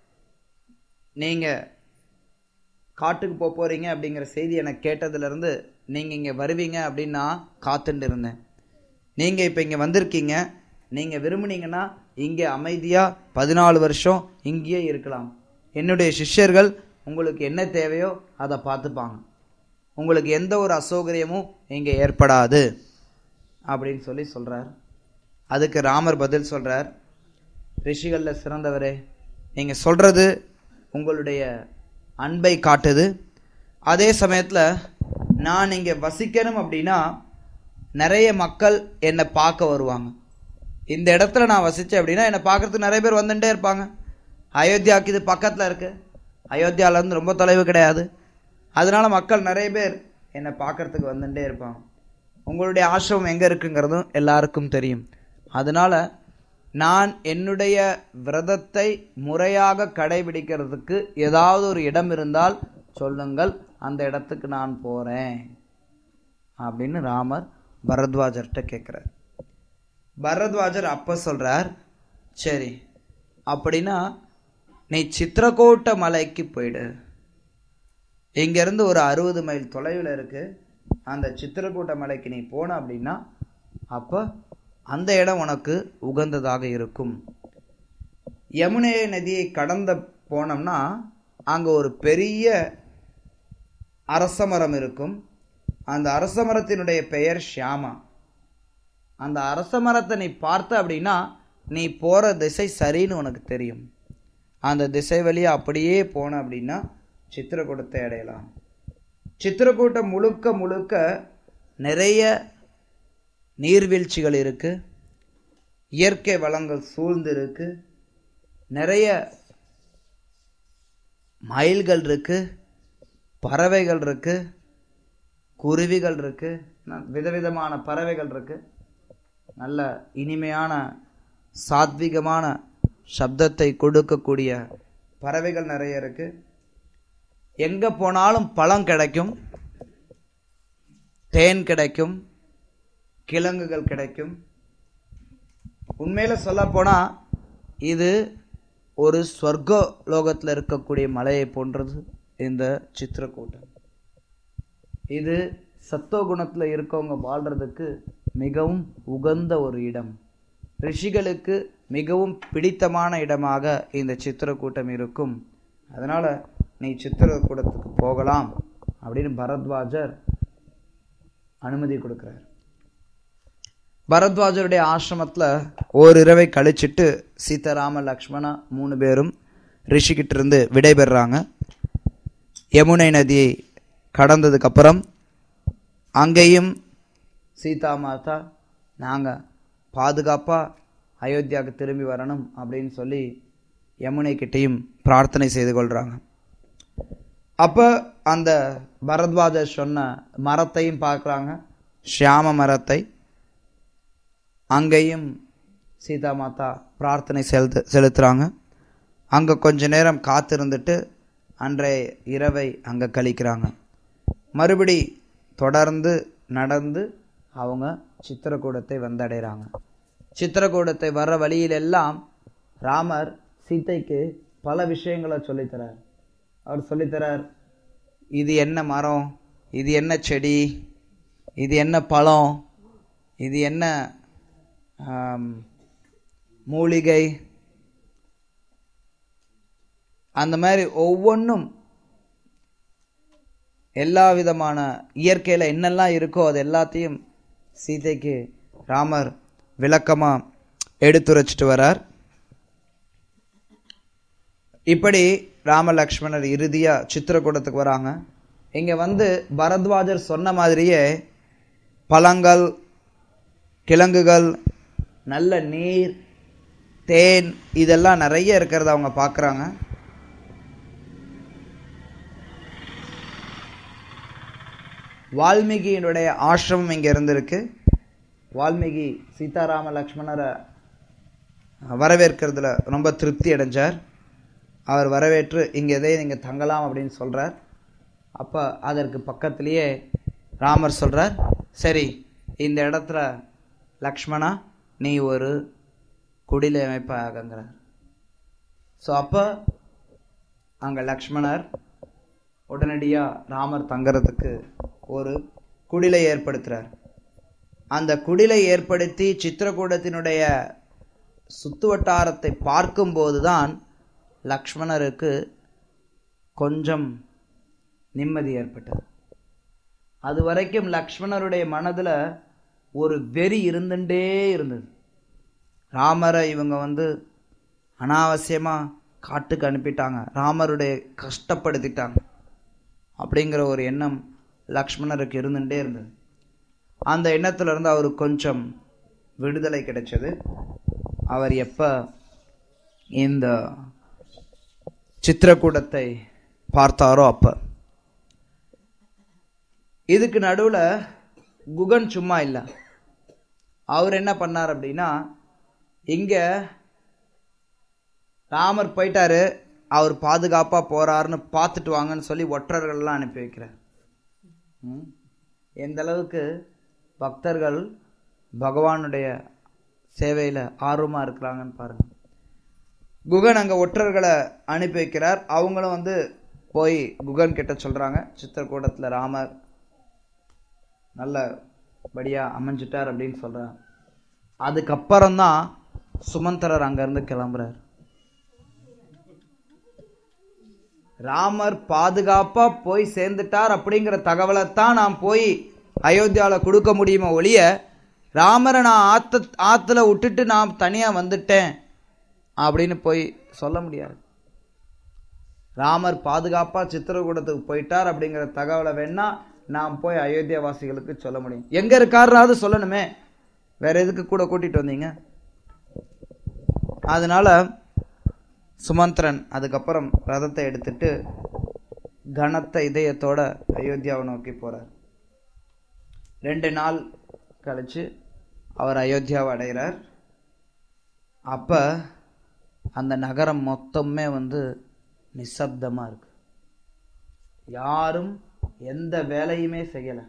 நீங்கள் காட்டுக்கு போக போகிறீங்க அப்படிங்கிற செய்தி எனக்கு கேட்டதுலேருந்து நீங்கள் இங்கே வருவீங்க அப்படின்னு நான் காத்துட்டு இருந்தேன் நீங்கள் இப்போ இங்கே வந்திருக்கீங்க நீங்கள் விரும்புனீங்கன்னா இங்கே அமைதியாக பதினாலு வருஷம் இங்கேயே இருக்கலாம் என்னுடைய சிஷ்யர்கள் உங்களுக்கு என்ன தேவையோ அதை பார்த்துப்பாங்க உங்களுக்கு எந்த ஒரு அசௌகரியமும் இங்கே ஏற்படாது அப்படின்னு சொல்லி சொல்கிறார் அதுக்கு ராமர் பதில் சொல்கிறார் ரிஷிகளில் சிறந்தவரே நீங்கள் சொல்கிறது உங்களுடைய அன்பை காட்டுது அதே சமயத்தில் நான் இங்கே வசிக்கணும் அப்படின்னா நிறைய மக்கள் என்னை பார்க்க வருவாங்க இந்த இடத்துல நான் வசித்தேன் அப்படின்னா என்னை பார்க்கறதுக்கு நிறைய பேர் வந்துட்டே இருப்பாங்க அயோத்தியாவுக்கு இது பக்கத்தில் இருக்குது அயோத்தியாவிலேருந்து ரொம்ப தொலைவு கிடையாது அதனால மக்கள் நிறைய பேர் என்னை பார்க்கறதுக்கு வந்துட்டே இருப்பாங்க உங்களுடைய ஆசிரமம் எங்கே இருக்குங்கிறதும் எல்லாருக்கும் தெரியும் அதனால நான் என்னுடைய விரதத்தை முறையாக கடைபிடிக்கிறதுக்கு ஏதாவது ஒரு இடம் இருந்தால் சொல்லுங்கள் அந்த இடத்துக்கு நான் போகிறேன் அப்படின்னு ராமர் பரத்வாஜர்கிட்ட கேட்குறார் பரத்வாஜர் அப்போ சொல்கிறார் சரி அப்படின்னா நீ சித்திரக்கூட்ட மலைக்கு போயிடு இங்கேருந்து ஒரு அறுபது மைல் தொலைவில் இருக்கு அந்த சித்திரக்கூட்ட மலைக்கு நீ போன அப்படின்னா அப்போ அந்த இடம் உனக்கு உகந்ததாக இருக்கும் யமுனை நதியை கடந்த போனோம்னா அங்கே ஒரு பெரிய அரசமரம் இருக்கும் அந்த அரச மரத்தினுடைய பெயர் ஷியாமா அந்த அரச மரத்தை நீ பார்த்த அப்படின்னா நீ போகிற திசை சரின்னு உனக்கு தெரியும் அந்த திசை வழியா அப்படியே போன அப்படின்னா சித்திரக்கூட்டத்தை அடையலாம் சித்திரக்கூட்டம் முழுக்க முழுக்க நிறைய நீர்வீழ்ச்சிகள் இருக்கு இயற்கை வளங்கள் சூழ்ந்து இருக்கு நிறைய மயில்கள் இருக்கு பறவைகள் இருக்கு குருவிகள் இருக்கு ந- விதவிதமான பறவைகள் இருக்கு நல்ல இனிமையான சாத்விகமான சப்தத்தை கொடுக்கக்கூடிய பறவைகள் நிறைய இருக்கு எங்க போனாலும் பழம் கிடைக்கும் தேன் கிடைக்கும் கிழங்குகள் கிடைக்கும் உண்மையில சொல்ல போனா இது ஒரு ஸ்வர்க லோகத்தில் இருக்கக்கூடிய மலையை போன்றது இந்த சித்திரக்கூட்டம் இது சத்துவகுணத்தில் இருக்கவங்க வாழ்றதுக்கு மிகவும் உகந்த ஒரு இடம் ரிஷிகளுக்கு மிகவும் பிடித்தமான இடமாக இந்த சித்திரக்கூட்டம் இருக்கும் அதனால நீ சித்திரக்கூடத்துக்கு போகலாம் அப்படின்னு பரத்வாஜர் அனுமதி கொடுக்கிறார் பரத்வாஜருடைய ஆசிரமத்துல ஓரிரவை கழிச்சிட்டு சீதாராம லக்ஷ்மணா மூணு பேரும் ரிஷிகிட்ட இருந்து விடைபெறாங்க யமுனை நதியை கடந்ததுக்கு அப்புறம் அங்கேயும் சீதா மாதா நாங்கள் பாதுகாப்பாக அயோத்தியாவுக்கு திரும்பி வரணும் அப்படின்னு சொல்லி யமுனை கிட்டேயும் பிரார்த்தனை செய்து கொள்கிறாங்க அப்போ அந்த பரத்வாஜர் சொன்ன மரத்தையும் பார்க்குறாங்க ஷியாம மரத்தை அங்கேயும் சீதா மாதா பிரார்த்தனை செலுத்து செலுத்துகிறாங்க அங்கே கொஞ்ச நேரம் காத்திருந்துட்டு அன்றைய இரவை அங்கே கழிக்கிறாங்க மறுபடி தொடர்ந்து நடந்து அவங்க சித்திரக்கூடத்தை வந்தடைகிறாங்க சித்திரக்கூடத்தை வர்ற வழியிலெல்லாம் ராமர் சீதைக்கு பல விஷயங்களை சொல்லித்தரார் அவர் சொல்லித்தரார் இது என்ன மரம் இது என்ன செடி இது என்ன பழம் இது என்ன ஆம், மூலிகை அந்த மாதிரி ஒவ்வொன்றும் எல்லா விதமான இயற்கையில் என்னெல்லாம் இருக்கோ அது எல்லாத்தையும் சீதைக்கு ராமர் விளக்கமாக எடுத்துரைச்சிட்டு வரார் இப்படி ராம லக்ஷ்மணர் இறுதியா சித்திரக்கூடத்துக்கு வராங்க இங்க வந்து பரத்வாஜர் சொன்ன மாதிரியே பழங்கள் கிழங்குகள் நல்ல நீர் தேன் இதெல்லாம் நிறைய இருக்கிறத அவங்க பார்க்குறாங்க வால்மீகியினுடைய ஆசிரமம் இங்க இருந்திருக்கு வால்மீகி சீதாராம லக்ஷ்மணரை வரவேற்கிறதுல ரொம்ப திருப்தி அடைஞ்சார் அவர் வரவேற்று இங்கே எதே நீங்கள் தங்கலாம் அப்படின்னு சொல்கிறார் அப்போ அதற்கு பக்கத்திலேயே ராமர் சொல்கிறார் சரி இந்த இடத்துல லக்ஷ்மணா நீ ஒரு குடிலை அமைப்பாகங்கிறார் ஸோ அப்போ அங்கே லக்ஷ்மணர் உடனடியாக ராமர் தங்கறதுக்கு ஒரு குடிலை ஏற்படுத்துகிறார் அந்த குடிலை ஏற்படுத்தி சித்திரக்கூடத்தினுடைய சுத்து வட்டாரத்தை பார்க்கும்போது தான் லக்ஷ்மணருக்கு கொஞ்சம் நிம்மதி ஏற்பட்டது அது வரைக்கும் லக்ஷ்மணருடைய மனதில் ஒரு வெறி இருந்துட்டே இருந்தது ராமரை இவங்க வந்து அனாவசியமாக காட்டுக்கு அனுப்பிட்டாங்க ராமருடைய கஷ்டப்படுத்திட்டாங்க அப்படிங்கிற ஒரு எண்ணம் லக்ஷ்மணருக்கு இருந்துட்டே இருந்தது அந்த எண்ணத்துல இருந்து அவருக்கு கொஞ்சம் விடுதலை கிடைச்சது அவர் எப்போ இந்த சித்திரக்கூடத்தை பார்த்தாரோ அப்ப இதுக்கு நடுவுல குகன் சும்மா இல்லை அவர் என்ன பண்ணார் அப்படின்னா இங்க ராமர் போயிட்டாரு அவர் பாதுகாப்பா போறாருன்னு பார்த்துட்டு வாங்கன்னு சொல்லி ஒற்றர்கள்லாம் அனுப்பி வைக்கிறார் ம். எந்த அளவுக்கு பக்தர்கள் பகவானுடைய சேவையில ஆர்வமா இருக்கிறாங்கன்னு பாருங்க குகன் அங்க ஒற்றர்களை அனுப்பி வைக்கிறார் அவங்களும் வந்து போய் குகன் கிட்ட சொல்றாங்க சித்திரக்கூடத்துல ராமர் நல்லபடியா அமைஞ்சிட்டார் அப்படின்னு சொல்றாங்க அதுக்கப்புறம் தான் சுமந்தரர் அங்கிருந்து கிளம்புறார் ராமர் பாதுகாப்பா போய் சேர்ந்துட்டார் அப்படிங்கிற தகவலை தான் நான் போய் அயோத்தியால கொடுக்க முடியுமா ஒழிய ராமரை நான் ஆத்த ஆத்துல விட்டுட்டு நான் தனியா வந்துட்டேன் அப்படின்னு போய் சொல்ல முடியாது ராமர் பாதுகாப்பா சித்திரகூடத்துக்கு போயிட்டார் அப்படிங்கிற தகவலை வேணா நான் போய் அயோத்தியா வாசிகளுக்கு சொல்ல முடியும் எங்க இருக்காருனாவது சொல்லணுமே வேற எதுக்கு கூட கூட்டிட்டு வந்தீங்க அதனால சுமந்திரன் அதுக்கப்புறம் ரதத்தை எடுத்துட்டு கனத்த இதயத்தோட அயோத்தியாவை நோக்கி போறார் ரெண்டு நாள் கழிச்சு அவர் அயோத்தியாவை அடைகிறார் அப்ப அந்த நகரம் மொத்தமே வந்து நிசப்தமா இருக்கு யாரும் எந்த வேலையுமே செய்யல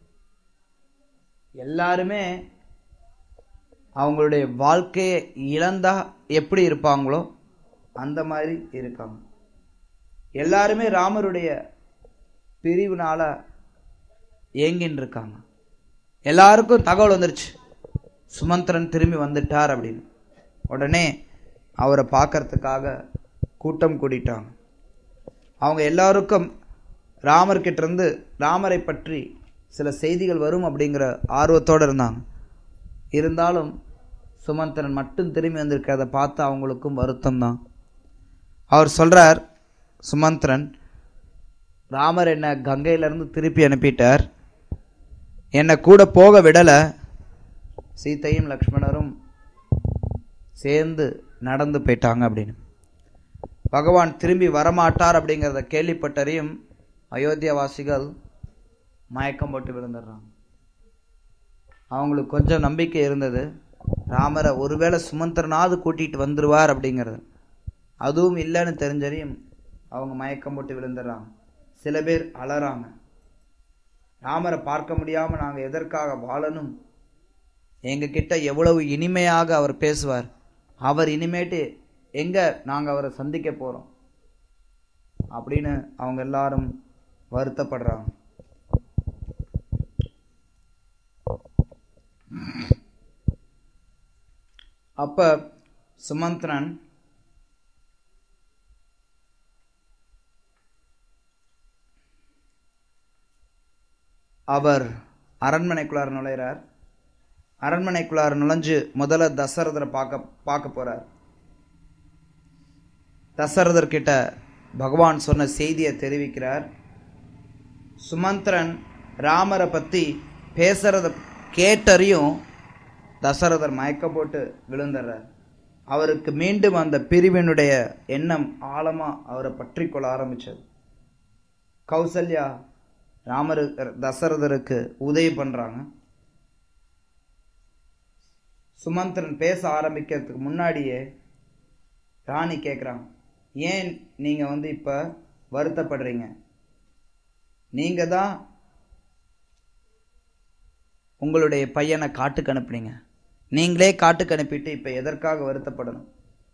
எல்லாருமே அவங்களுடைய வாழ்க்கையை இழந்தா எப்படி இருப்பாங்களோ அந்த மாதிரி இருக்காங்க எல்லாருமே ராமருடைய பிரிவுனால ஏங்கின்னு இருக்காங்க எல்லாருக்கும் தகவல் வந்துருச்சு சுமந்திரன் திரும்பி வந்துட்டார் அப்படின்னு உடனே அவரை பார்க்கறதுக்காக கூட்டம் கூட்டிட்டாங்க அவங்க எல்லாருக்கும் ராமர்கிட்ட இருந்து ராமரை பற்றி சில செய்திகள் வரும் அப்படிங்கிற ஆர்வத்தோடு இருந்தாங்க இருந்தாலும் சுமந்திரன் மட்டும் திரும்பி வந்திருக்கிறத பார்த்து அவங்களுக்கும் வருத்தம் தான் அவர் சொல்றார் சுமந்திரன் ராமர் என்னை கங்கையிலேருந்து திருப்பி அனுப்பிட்டார் என்னை கூட போக விடலை சீத்தையும் லக்ஷ்மணரும் சேர்ந்து நடந்து போயிட்டாங்க அப்படின்னு பகவான் திரும்பி வரமாட்டார் அப்படிங்கிறத கேள்விப்பட்டறியும் அயோத்தியாவாசிகள் மயக்கம் போட்டு விழுந்துடுறாங்க அவங்களுக்கு கொஞ்சம் நம்பிக்கை இருந்தது ராமரை ஒருவேளை சுமந்திரனாவது கூட்டிட்டு வந்துருவார் அப்படிங்கிறது அதுவும் இல்லைன்னு தெரிஞ்சறியும் அவங்க மயக்கம் போட்டு விழுந்துடுறாங்க சில பேர் அலறாங்க ராமரை பார்க்க முடியாம நாங்க எதற்காக வாழணும் எங்க கிட்ட எவ்வளவு இனிமையாக அவர் பேசுவார் அவர் இனிமேட்டு எங்க நாங்க அவரை சந்திக்க போறோம் அப்படின்னு அவங்க எல்லாரும் வருத்தப்படுறாங்க அப்ப சுமந்திரன் அவர் அரண்மனைக்குள்ளார நுழையிறார் அரண்மனைக்குள்ளார நுழைஞ்சு முதல்ல தசரதரை பார்க்க பார்க்க போறார் தசரதர் கிட்ட பகவான் சொன்ன செய்தியை தெரிவிக்கிறார் சுமந்திரன் ராமரை பத்தி பேசுறத கேட்டறியும் தசரதர் மயக்க போட்டு விழுந்துடுறார் அவருக்கு மீண்டும் அந்த பிரிவினுடைய எண்ணம் ஆழமா அவரை பற்றி கொள்ள ஆரம்பிச்சது கௌசல்யா ராமரு தசரதருக்கு உதவி பண்றாங்க சுமந்திரன் பேச ஆரம்பிக்கிறதுக்கு முன்னாடியே ராணி கேட்குறாங்க ஏன் நீங்க வந்து இப்ப வருத்தப்படுறீங்க நீங்க தான் உங்களுடைய பையனை காட்டுக்கு அனுப்புனீங்க நீங்களே காட்டுக்கு அனுப்பிட்டு இப்ப எதற்காக வருத்தப்படணும்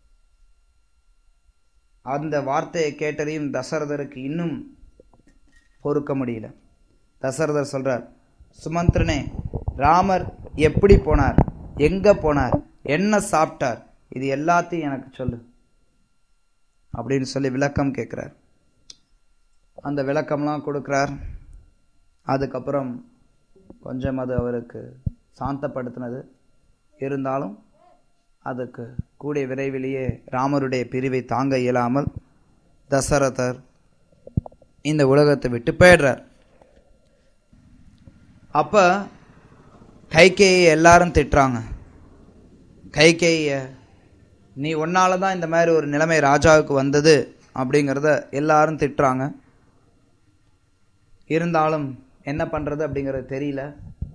அந்த வார்த்தையை கேட்டதையும் தசரதருக்கு இன்னும் பொறுக்க முடியல தசரதர் சொல்றார் சுமந்திரனே ராமர் எப்படி போனார் எங்க போனார் என்ன சாப்பிட்டார் இது எல்லாத்தையும் எனக்கு சொல்லு அப்படின்னு சொல்லி விளக்கம் கேட்கிறார் அந்த விளக்கம்லாம் கொடுக்கிறார் அதுக்கப்புறம் கொஞ்சம் அது அவருக்கு சாந்தப்படுத்தினது இருந்தாலும் அதுக்கு கூடிய விரைவிலேயே ராமருடைய பிரிவை தாங்க இயலாமல் தசரதர் இந்த உலகத்தை விட்டு போயிடுறார் அப்ப கைகேயை எல்லாரும் திட்டுறாங்க கைகேய நீ உன்னால தான் இந்த மாதிரி ஒரு நிலைமை ராஜாவுக்கு வந்தது அப்படிங்கிறத எல்லாரும் திட்டுறாங்க இருந்தாலும் என்ன பண்றது அப்படிங்கிறது தெரியல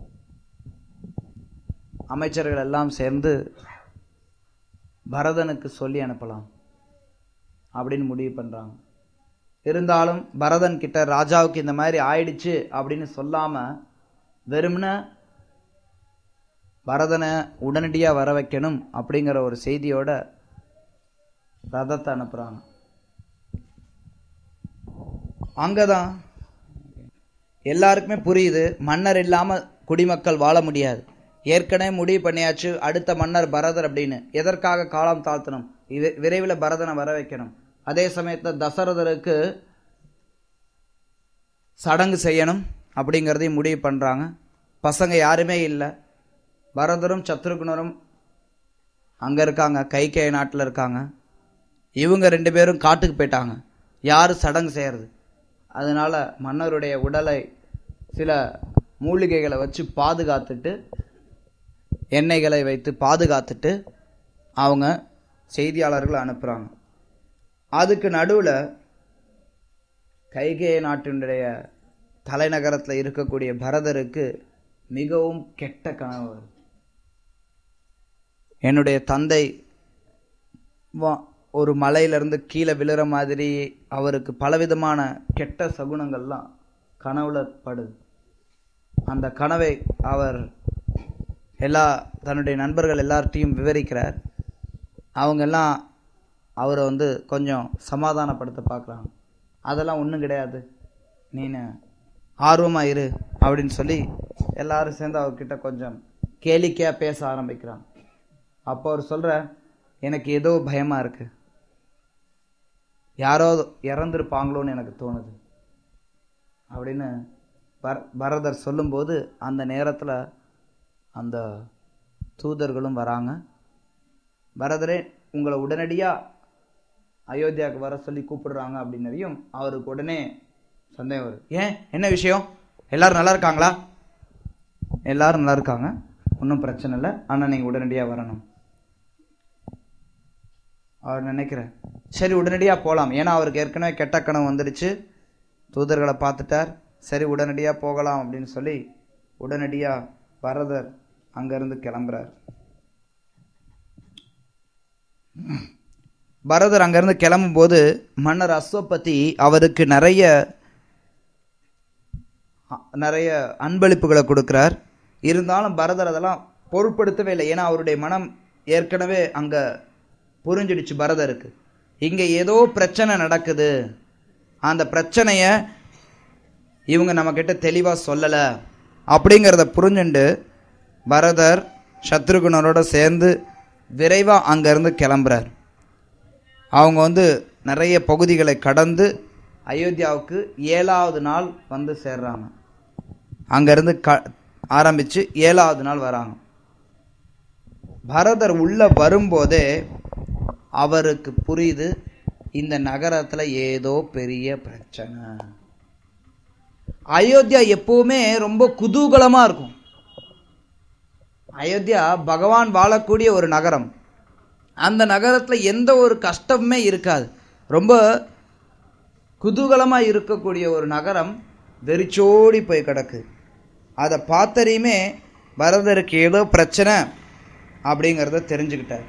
அமைச்சர்கள் எல்லாம் சேர்ந்து பரதனுக்கு சொல்லி அனுப்பலாம் அப்படின்னு முடிவு பண்றாங்க இருந்தாலும் பரதன் கிட்ட ராஜாவுக்கு இந்த மாதிரி ஆயிடுச்சு அப்படின்னு சொல்லாம வெறும்ன பரதனை உடனடியா வர வைக்கணும் அப்படிங்கிற ஒரு செய்தியோட ரதத்தை அனுப்புறாங்க அங்கதான் எல்லாருக்குமே புரியுது மன்னர் இல்லாம குடிமக்கள் வாழ முடியாது ஏற்கனவே முடிவு பண்ணியாச்சு அடுத்த மன்னர் பரதர் அப்படின்னு எதற்காக காலம் தாழ்த்தணும் இது விரைவில் பரதனை வர வைக்கணும் அதே சமயத்தில் தசரதருக்கு சடங்கு செய்யணும் அப்படிங்கிறதையும் முடிவு பண்றாங்க பசங்க யாருமே இல்லை பரதரும் சத்ருகுணரும் அங்க இருக்காங்க கைகேய நாட்டில் இருக்காங்க இவங்க ரெண்டு பேரும் காட்டுக்கு போயிட்டாங்க யாரு சடங்கு செய்யறது அதனால மன்னருடைய உடலை சில மூலிகைகளை வச்சு பாதுகாத்துட்டு எண்ணெய்களை வைத்து பாதுகாத்துட்டு அவங்க செய்தியாளர்களை அனுப்புறாங்க அதுக்கு நடுவுல கைகேய நாட்டினுடைய தலைநகரத்தில் இருக்கக்கூடிய பரதருக்கு மிகவும் கெட்ட கனவு வருது. என்னுடைய தந்தை வா- ஒரு மலையிலிருந்து கீழே விழுற மாதிரி அவருக்கு பலவிதமான கெட்ட சகுனங்கள்லாம் கனவுல படுது அந்த கனவை அவர் எல்லா தன்னுடைய நண்பர்கள் எல்லார்ட்டையும் விவரிக்கிறார் அவங்க எல்லாம் அவரை வந்து கொஞ்சம் சமாதானப்படுத்த பார்க்குறாங்க அதெல்லாம் ஒன்றும் கிடையாது நீனு ஆர்வமா இரு அப்படின்னு சொல்லி எல்லாரும் சேர்ந்து அவர்கிட்ட கொஞ்சம் கேளிக்கையா பேச ஆரம்பிக்கிறாங்க அப்போ அவர் சொல்ற எனக்கு ஏதோ பயமா இருக்கு யாரோ இறந்துருப்பாங்களோன்னு எனக்கு தோணுது அப்படின்னு பர பரதர் சொல்லும்போது அந்த நேரத்துல அந்த தூதர்களும் வராங்க பரதரே உங்களை உடனடியா அயோத்தியாவுக்கு வர சொல்லி கூப்பிடுறாங்க அப்படின்னதையும் அவருக்கு உடனே சந்தேகம் வருது ஏன் என்ன விஷயம் எல்லாரும் நல்லா இருக்காங்களா எல்லாரும் நல்லா இருக்காங்க ஒன்றும் பிரச்சனை இல்லை ஆனால் நீங்கள் உடனடியாக வரணும் அவர் நினைக்கிறார் சரி உடனடியாக போகலாம் ஏன்னா அவருக்கு ஏற்கனவே கெட்ட கனவு வந்துடுச்சு தூதர்களை பார்த்துட்டார் சரி உடனடியாக போகலாம் அப்படின்னு சொல்லி உடனடியாக பரதர் அங்கேருந்து கிளம்புறார் பரதர் அங்கேருந்து கிளம்பும்போது மன்னர் அஸ்வபதி அவருக்கு நிறைய அ- நிறைய அன்பளிப்புகளை கொடுக்கிறார் இருந்தாலும் பரதர் அதெல்லாம் பொருட்படுத்தவே இல்லை ஏன்னா அவருடைய மனம் ஏற்கனவே அங்க புரிஞ்சிடுச்சு பரதருக்கு இங்க ஏதோ பிரச்சனை நடக்குது அந்த பிரச்சனைய இவங்க நம்ம கிட்ட தெளிவா சொல்லல அப்படிங்கிறத புரிஞ்சுண்டு பரதர் சத்ருகுணரோட சேர்ந்து விரைவா அங்கிருந்து கிளம்புறார் அவங்க வந்து நிறைய பகுதிகளை கடந்து அயோத்தியாவுக்கு ஏழாவது நாள் வந்து சேர்றாங்க அங்கேருந்து க ஆரம்பித்து ஏழாவது நாள் வராங்க பரதர் உள்ள வரும்போதே அவருக்கு புரியுது இந்த நகரத்துல ஏதோ பெரிய பிரச்சனை அயோத்தியா எப்பவுமே ரொம்ப குதூகலமா இருக்கும் அயோத்தியா பகவான் வாழக்கூடிய ஒரு நகரம் அந்த நகரத்துல எந்த ஒரு கஷ்டமுமே இருக்காது ரொம்ப குதூகலமா இருக்கக்கூடிய ஒரு நகரம் வெறிச்சோடி போய் கிடக்கு அதை பார்த்தறியுமே பரதருக்கு ஏதோ பிரச்சனை அப்படிங்கிறத தெரிஞ்சுக்கிட்டார்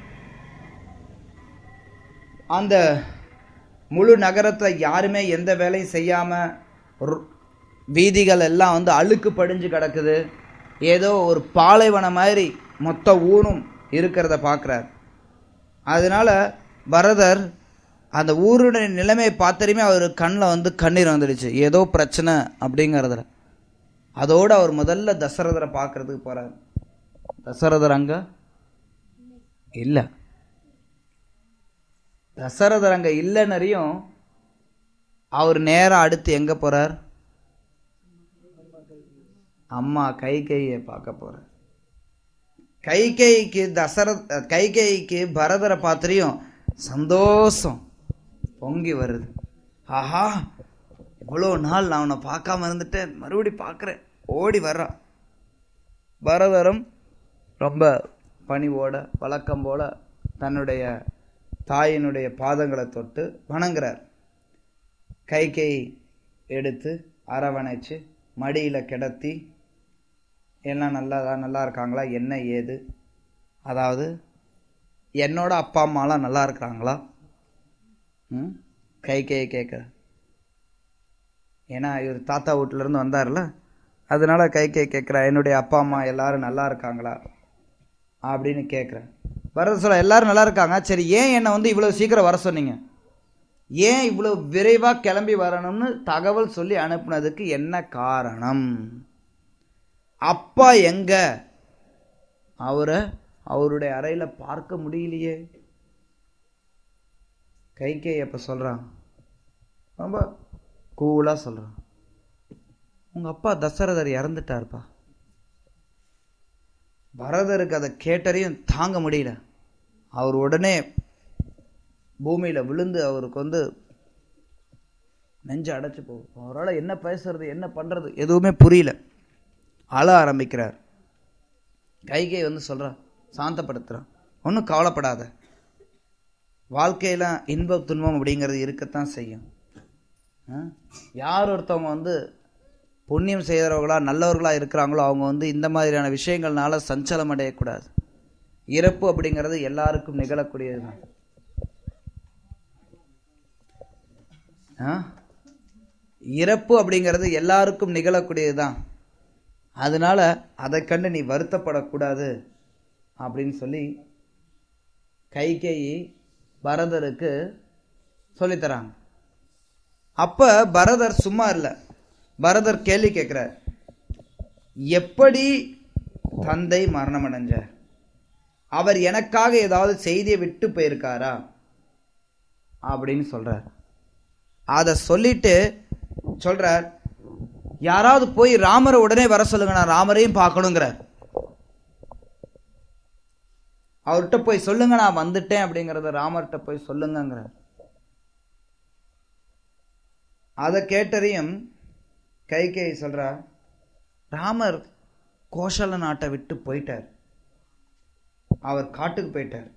அந்த முழு நகரத்துல யாருமே எந்த வேலையும் செய்யாம ஒரு- வீதிகள் எல்லாம் வந்து அழுக்கு படிஞ்சு கிடக்குது ஏதோ ஒரு பாலைவனம் மாதிரி மொத்த ஊரும் இருக்கிறத பார்க்குறார் அதனால பரதர் அந்த ஊருடைய நிலைமையை பார்த்தறியுமே அவர் கண்ணில் வந்து கண்ணீர் வந்துடுச்சு ஏதோ பிரச்சனை அப்படிங்கிறதுல அதோடு அவர் முதல்ல தசரதரை பார்க்கறதுக்கு போறார் தசரதர் அங்க இல்லை தசரதர் அங்க இல்லைன்னறியும் அவர் நேரா அடுத்து எங்க போறார் அம்மா கைகையை பார்க்க போறார் கைகைக்கு தசரத் கைகைக்கு பரதரை பார்த்துறியும் சந்தோஷம் பொங்கி வருது ஆஹா இவ்வளோ நாள் நான் உன்னை பார்க்காம இருந்துட்டேன் மறுபடி பார்க்குறேன் ஓடி வர்றான் பரதரும் ரொம்ப பணிவோட வழக்கம் போல தன்னுடைய தாயினுடைய பாதங்களை தொட்டு வணங்குறார் கைகை எடுத்து அரவணைச்சு மடியில் கிடத்தி எல்லாம் நல்லா நல்லா இருக்காங்களா என்ன ஏது அதாவது என்னோட அப்பா அம்மாலாம் நல்லா இருக்கிறாங்களா ம் கைகையை கேட்குற ஏன்னா இவர் தாத்தா வீட்டுல இருந்து வந்தார்ல அதனால கைகை கேட்குறா என்னுடைய அப்பா அம்மா எல்லாரும் நல்லா இருக்காங்களா அப்படின்னு கேட்குறேன் வர சொல்ல எல்லாரும் நல்லா இருக்காங்க சரி ஏன் என்னை வந்து இவ்வளோ சீக்கிரம் வர சொன்னீங்க ஏன் இவ்வளோ விரைவாக கிளம்பி வரணும்னு தகவல் சொல்லி அனுப்புனதுக்கு என்ன காரணம் அப்பா எங்க அவரை அவருடைய அறையில பார்க்க முடியலையே கைகை அப்ப சொல்றான் ரொம்ப கூலா சொல்றான் உங்க அப்பா தசரதர் இறந்துட்டாருப்பா பரதருக்கு அதை கேட்டறையும் தாங்க முடியல அவர் உடனே பூமியில விழுந்து அவருக்கு வந்து நெஞ்சு அடைச்சு போகும் அவரால் என்ன பேசுறது என்ன பண்றது எதுவுமே புரியல அழ ஆரம்பிக்கிறார் கைகை வந்து சொல்றா சாந்தப்படுத்துறான் ஒன்றும் கவலைப்படாத வாழ்க்கையில இன்ப துன்பம் அப்படிங்கிறது இருக்கத்தான் செய்யும் ஆ? யார் ஒருத்தவங்க வந்து புண்ணியம் செய்கிறவங்களா நல்லவர்களா இருக்கிறாங்களோ அவங்க வந்து இந்த மாதிரியான விஷயங்கள்னால சஞ்சலம் அடையக்கூடாது இறப்பு அப்படிங்கிறது எல்லாருக்கும் நிகழக்கூடியதுதான் ஆ? இறப்பு அப்படிங்கிறது எல்லாருக்கும் நிகழக்கூடியதுதான் அதனால அதை கண்டு நீ வருத்தப்படக்கூடாது அப்படின்னு சொல்லி கைகேயி பரதருக்கு சொல்லித்தராங்க அப்ப பரதர் சும்மா இல்லை பரதர் கேள்வி கேட்கிறார் எப்படி தந்தை மரணம் அடைஞ்சார் அவர் எனக்காக ஏதாவது செய்தியை விட்டு போயிருக்காரா அப்படின்னு சொல்றார் அதை சொல்லிட்டு சொல்றார் யாராவது போய் ராமரை உடனே வர சொல்லுங்க நான் ராமரையும் பார்க்கணுங்கிறார் அவர்கிட்ட போய் சொல்லுங்க நான் வந்துட்டேன் அப்படிங்கறத ராமர்கிட்ட போய் சொல்லுங்கங்கிறார் அதை கேட்டறியும் கைகேயி சொல்றா ராமர் கோசல நாட்டை விட்டு போயிட்டார் அவர் காட்டுக்கு போயிட்டார்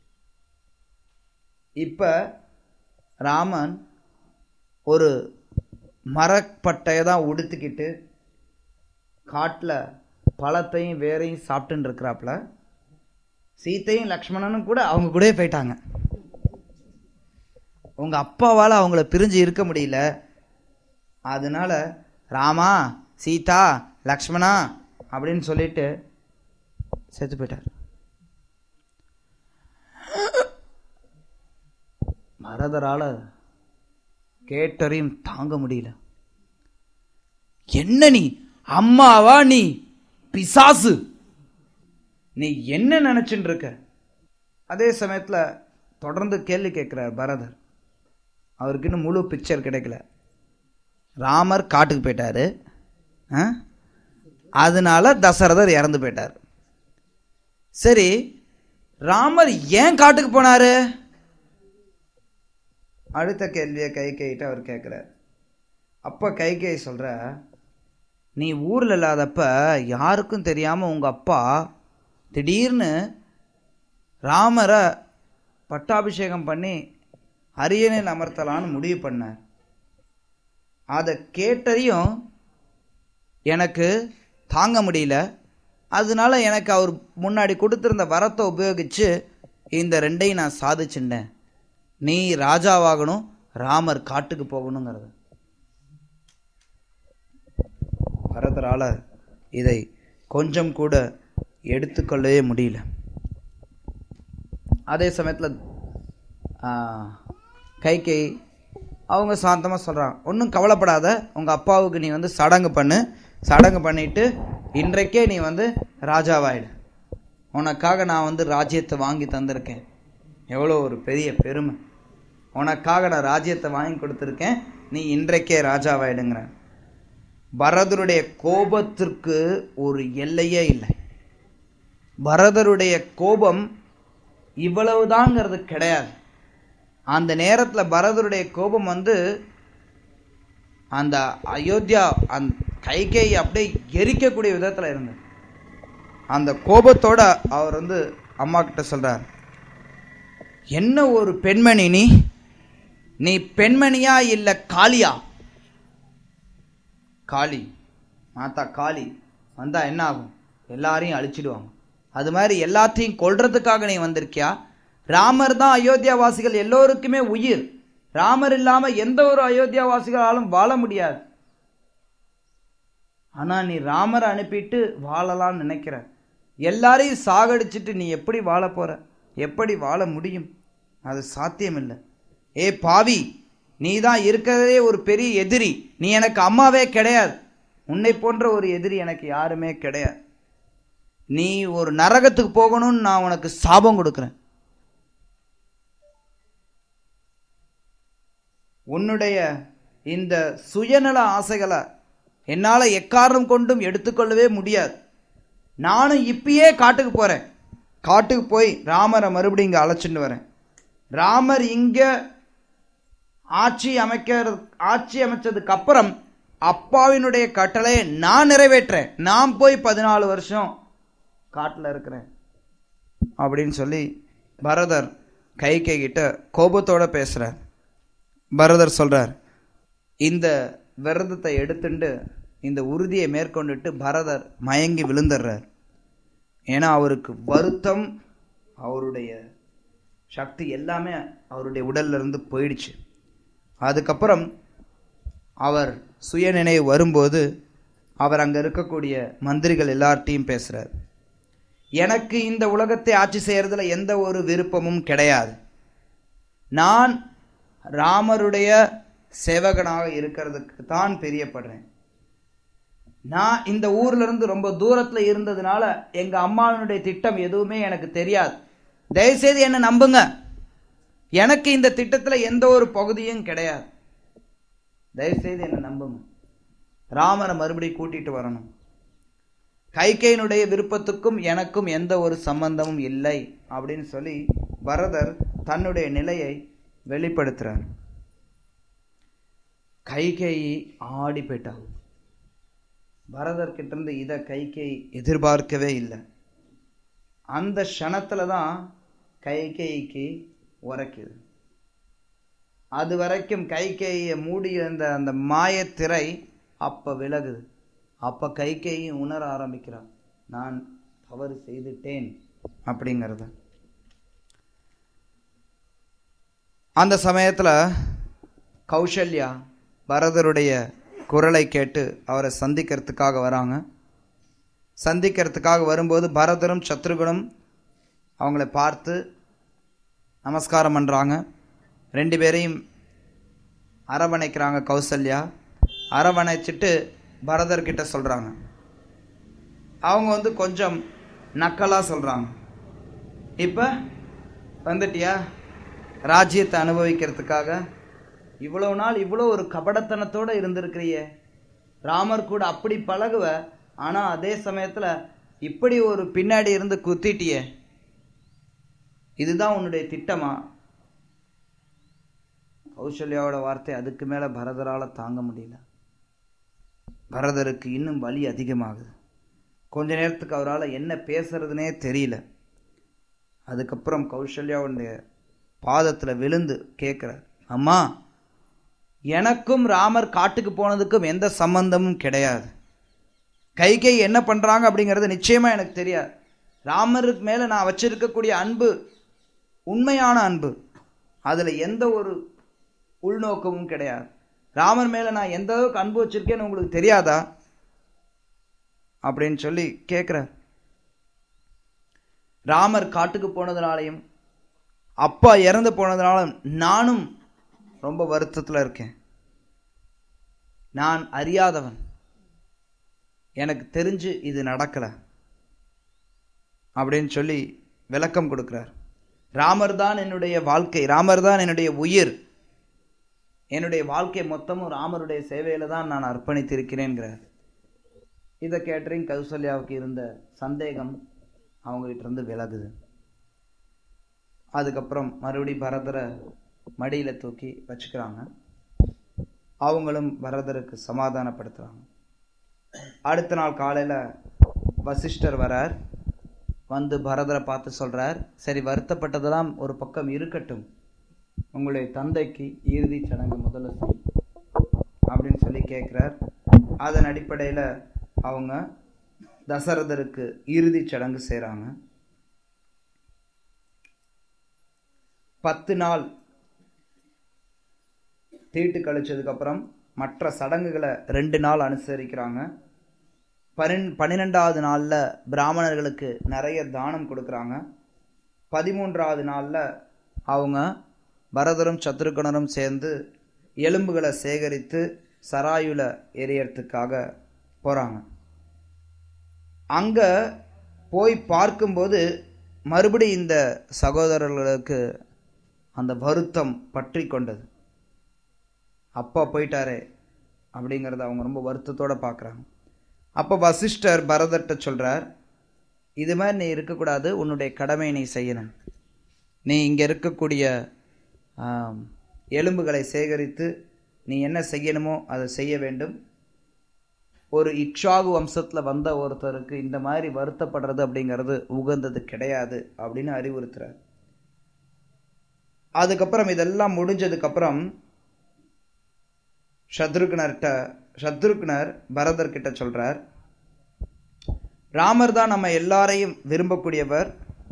இப்ப ராமன் ஒரு மரப்பட்டையை தான் உடுத்திக்கிட்டு காட்டுல பழத்தையும் வேரையும் சாப்பிட்டுன்னு இருக்கிறாப்புல சீத்தையும் லக்ஷ்மணனும் கூட அவங்க கூடயே போயிட்டாங்க உங்க அப்பாவால அவங்கள பிரிஞ்சு இருக்க முடியல அதனால ராமா சீதா லக்ஷ்மணா அப்படின்னு சொல்லிட்டு செத்து போயிட்டார் பரதரால கேட்டரையும் தாங்க முடியல என்ன நீ அம்மாவா நீ பிசாசு நீ என்ன நினைச்சுட்டு இருக்க அதே சமயத்துல தொடர்ந்து கேள்வி கேட்கிறார் பரதர் அவருக்கு இன்னும் முழு பிக்சர் கிடைக்கல ராமர் காட்டுக்கு போயிட்டாரு ஆ? அதனால தசரதர் இறந்து போயிட்டார் சரி ராமர் ஏன் காட்டுக்கு போனாரு அடுத்த கேள்வியை கை கைட்டு அவர் கேட்குறார் அப்ப கை கை சொல்ற நீ ஊர்ல இல்லாதப்ப யாருக்கும் தெரியாம உங்க அப்பா திடீர்னு ராமரை பட்டாபிஷேகம் பண்ணி அரியணையில் அமர்த்தலான்னு முடிவு பண்ணார் அதை கேட்டதையும் எனக்கு தாங்க முடியல அதனால எனக்கு அவர் முன்னாடி கொடுத்திருந்த வரத்தை உபயோகிச்சு இந்த ரெண்டையும் நான் சாதிச்சுட்டேன் நீ ராஜாவாகணும் ராமர் காட்டுக்கு போகணுங்கிறது பரதரால இதை கொஞ்சம் கூட எடுத்துக்கொள்ளவே முடியல அதே சமயத்தில் கைகை அவங்க சாந்தமாக சொல்கிறாங்க ஒன்றும் கவலைப்படாத உங்கள் அப்பாவுக்கு நீ வந்து சடங்கு பண்ணு சடங்கு பண்ணிட்டு இன்றைக்கே நீ வந்து ராஜாவாயிடு உனக்காக நான் வந்து ராஜ்யத்தை வாங்கி தந்திருக்கேன் எவ்வளோ ஒரு பெரிய பெருமை உனக்காக நான் ராஜ்யத்தை வாங்கி கொடுத்துருக்கேன் நீ இன்றைக்கே ராஜாவாயிடுங்கிற பரதருடைய கோபத்திற்கு ஒரு எல்லையே இல்லை பரதருடைய கோபம் இவ்வளவுதாங்கிறது கிடையாது அந்த நேரத்தில் பரதருடைய கோபம் வந்து அந்த அயோத்தியா அந்த கைகை அப்படியே எரிக்கக்கூடிய விதத்தில் இருந்தது அந்த கோபத்தோட அவர் வந்து அம்மா கிட்ட சொல்றார் என்ன ஒரு பெண்மணி நீ நீ பெண்மணியா இல்ல காளியா காளி மாதா காளி வந்தா என்ன ஆகும் எல்லாரையும் அழிச்சிடுவாங்க அது மாதிரி எல்லாத்தையும் கொல்றதுக்காக நீ வந்திருக்கியா ராமர் தான் அயோத்தியா வாசிகள் எல்லோருக்குமே உயிர் ராமர் இல்லாம எந்த ஒரு அயோத்தியா வாசிகளாலும் வாழ முடியாது ஆனா நீ ராமரை அனுப்பிட்டு வாழலாம்னு நினைக்கிற எல்லாரையும் சாகடிச்சிட்டு நீ எப்படி வாழ போற எப்படி வாழ முடியும் அது சாத்தியமில்லை ஏ பாவி நீ தான் இருக்கிறதே ஒரு பெரிய எதிரி நீ எனக்கு அம்மாவே கிடையாது உன்னை போன்ற ஒரு எதிரி எனக்கு யாருமே கிடையாது நீ ஒரு நரகத்துக்கு போகணும்னு நான் உனக்கு சாபம் கொடுக்குறேன் உன்னுடைய இந்த சுயநல ஆசைகளை என்னால் எக்காரணம் கொண்டும் எடுத்துக்கொள்ளவே முடியாது நானும் இப்பயே காட்டுக்கு போகிறேன் காட்டுக்கு போய் ராமரை மறுபடியும் இங்கே அழைச்சிட்டு வரேன் ராமர் இங்கே ஆட்சி அமைக்க ஆட்சி அமைச்சதுக்கு அப்புறம் அப்பாவினுடைய கட்டளையை நான் நிறைவேற்றேன் நான் போய் பதினாலு வருஷம் காட்டில் இருக்கிறேன் அப்படின்னு சொல்லி பரதர் கைகை கிட்ட கோபத்தோட பேசுறார் பரதர் சொல்றார் இந்த விரதத்தை எடுத்துண்டு இந்த உறுதியை மேற்கொண்டுட்டு பரதர் மயங்கி விழுந்துடுறார் ஏன்னா அவருக்கு வருத்தம் அவருடைய சக்தி எல்லாமே அவருடைய உடல்ல இருந்து போயிடுச்சு அதுக்கப்புறம் அவர் சுயநினைவு வரும்போது அவர் அங்க இருக்கக்கூடிய மந்திரிகள் எல்லார்ட்டையும் பேசுறார் எனக்கு இந்த உலகத்தை ஆட்சி செய்யறதுல எந்த ஒரு விருப்பமும் கிடையாது நான் ராமருடைய சேவகனாக இருக்கிறதுக்கு தான் பிரியப்படுறேன் நான் இந்த ஊர்ல இருந்து ரொம்ப தூரத்துல இருந்ததுனால எங்க அம்மாவினுடைய திட்டம் எதுவுமே எனக்கு தெரியாது தயவுசெய்து என்ன நம்புங்க எனக்கு இந்த திட்டத்துல எந்த ஒரு பகுதியும் கிடையாது தயவுசெய்து என்ன நம்புங்க ராமரை மறுபடியும் கூட்டிட்டு வரணும் கைகையினுடைய விருப்பத்துக்கும் எனக்கும் எந்த ஒரு சம்பந்தமும் இல்லை அப்படின்னு சொல்லி பரதர் தன்னுடைய நிலையை வெளிப்படுத்துறார் கைகை ஆடி போயிட்டான் பரதர் கிட்ட இருந்து இதை கைகை எதிர்பார்க்கவே இல்லை அந்த க்ஷணத்துல தான் கைகைக்கு உரைக்குது அது வரைக்கும் கைகையை மூடி இருந்த அந்த மாயத்திரை அப்ப விலகுது அப்ப கைகையும் உணர ஆரம்பிக்கிறான் நான் தவறு செய்துட்டேன் அப்படிங்கிறத அந்த சமயத்துல கௌசல்யா பரதருடைய குரலை கேட்டு அவரை சந்திக்கிறதுக்காக வராங்க சந்திக்கிறதுக்காக வரும்போது பரதரும் சத்ருகனும் அவங்கள பார்த்து நமஸ்காரம் பண்ணுறாங்க ரெண்டு பேரையும் அரவணைக்கிறாங்க கௌசல்யா அரவணைச்சிட்டு பரதர் கிட்ட சொல்றாங்க அவங்க வந்து கொஞ்சம் நக்கலா சொல்றாங்க இப்ப வந்துட்டியா ராஜ்யத்தை அனுபவிக்கிறதுக்காக இவ்வளவு நாள் இவ்வளோ ஒரு கபடத்தனத்தோட இருந்திருக்கிறியே ராமர் கூட அப்படி பழகுவ ஆனா அதே சமயத்துல இப்படி ஒரு பின்னாடி இருந்து குத்திட்டியே இதுதான் உன்னுடைய திட்டமா கௌசல்யாவோட வார்த்தை அதுக்கு மேல பரதரால தாங்க முடியல பரதருக்கு இன்னும் வலி அதிகமாகுது கொஞ்ச நேரத்துக்கு அவரால் என்ன பேசுறதுனே தெரியல அதுக்கப்புறம் கௌசல்யாவுடைய பாதத்துல விழுந்து கேட்கிறார் அம்மா எனக்கும் ராமர் காட்டுக்கு போனதுக்கும் எந்த சம்பந்தமும் கிடையாது கைகை என்ன பண்றாங்க அப்படிங்கிறது நிச்சயமா எனக்கு தெரியாது ராமருக்கு மேல நான் வச்சிருக்கக்கூடிய அன்பு உண்மையான அன்பு அதுல எந்த ஒரு உள்நோக்கமும் கிடையாது ராமர் மேல நான் எந்த அளவுக்கு அன்பு வச்சிருக்கேன்னு உங்களுக்கு தெரியாதா அப்படின்னு சொல்லி கேட்கிறார் ராமர் காட்டுக்கு போனதுனாலையும் அப்பா இறந்து போனதுனாலும் நானும் ரொம்ப வருத்தத்தில் இருக்கேன் நான் அறியாதவன் எனக்கு தெரிஞ்சு இது நடக்கல அப்படின்னு சொல்லி விளக்கம் கொடுக்கிறார் ராமர் தான் என்னுடைய வாழ்க்கை ராமர் தான் என்னுடைய உயிர் என்னுடைய வாழ்க்கை மொத்தமும் ராமருடைய சேவையில தான் நான் அர்ப்பணித்திருக்கிறேன்கிறார் இதை கேட்டரிங் கௌசல்யாவுக்கு இருந்த சந்தேகம் அவங்ககிட்ட இருந்து விலகுது அதுக்கப்புறம் மறுபடி பரதரை மடியில தூக்கி வச்சுக்கிறாங்க அவங்களும் பரதருக்கு சமாதானப்படுத்துறாங்க அடுத்த நாள் காலையில வசிஷ்டர் வரார் வந்து பரதரை பார்த்து சொல்றார் சரி வருத்தப்பட்டதெல்லாம் ஒரு பக்கம் இருக்கட்டும் உங்களுடைய தந்தைக்கு இறுதி சடங்கு முதல்ல செய் அப்படின்னு சொல்லி கேட்கிறார் அதன் அடிப்படையில அவங்க தசரதருக்கு இறுதி சடங்கு செய்றாங்க பத்து நாள் தீட்டு கழிச்சதுக்கு அப்புறம் மற்ற சடங்குகளை ரெண்டு நாள் அனுசரிக்கிறாங்க பனின் பன்னிரெண்டாவது நாளில் பிராமணர்களுக்கு நிறைய தானம் கொடுக்குறாங்க பதிமூன்றாவது நாளில் அவங்க பரதரும் சத்ருகணரும் சேர்ந்து எலும்புகளை சேகரித்து சராயுல எரியறதுக்காக போகிறாங்க அங்கே போய் பார்க்கும்போது மறுபடி இந்த சகோதரர்களுக்கு அந்த வருத்தம் பற்றி கொண்டது அப்பா போயிட்டாரே அப்படிங்கிறத அவங்க ரொம்ப வருத்தத்தோட பார்க்குறாங்க அப்போ வசிஷ்டர் பரதர்கிட்ட சொல்றார் இது மாதிரி நீ இருக்கக்கூடாது உன்னுடைய கடமை நீ செய்யணும் நீ இங்கே இருக்கக்கூடிய ஆம், எலும்புகளை சேகரித்து நீ என்ன செய்யணுமோ அதை செய்ய வேண்டும் ஒரு இக்ஷாகு வம்சத்துல வந்த ஒருத்தருக்கு இந்த மாதிரி வருத்தப்படுறது அப்படிங்கிறது உகந்தது கிடையாது அப்படின்னு அறிவுறுத்துறார் அதுக்கப்புறம் இதெல்லாம் முடிஞ்சதுக்கு அப்புறம் சத்ருக்னர்கிட்ட சத்ருக்னர் பரதர் கிட்ட சொல்றார் ராமர் தான் நம்ம எல்லாரையும் விரும்பக்கூடியவர்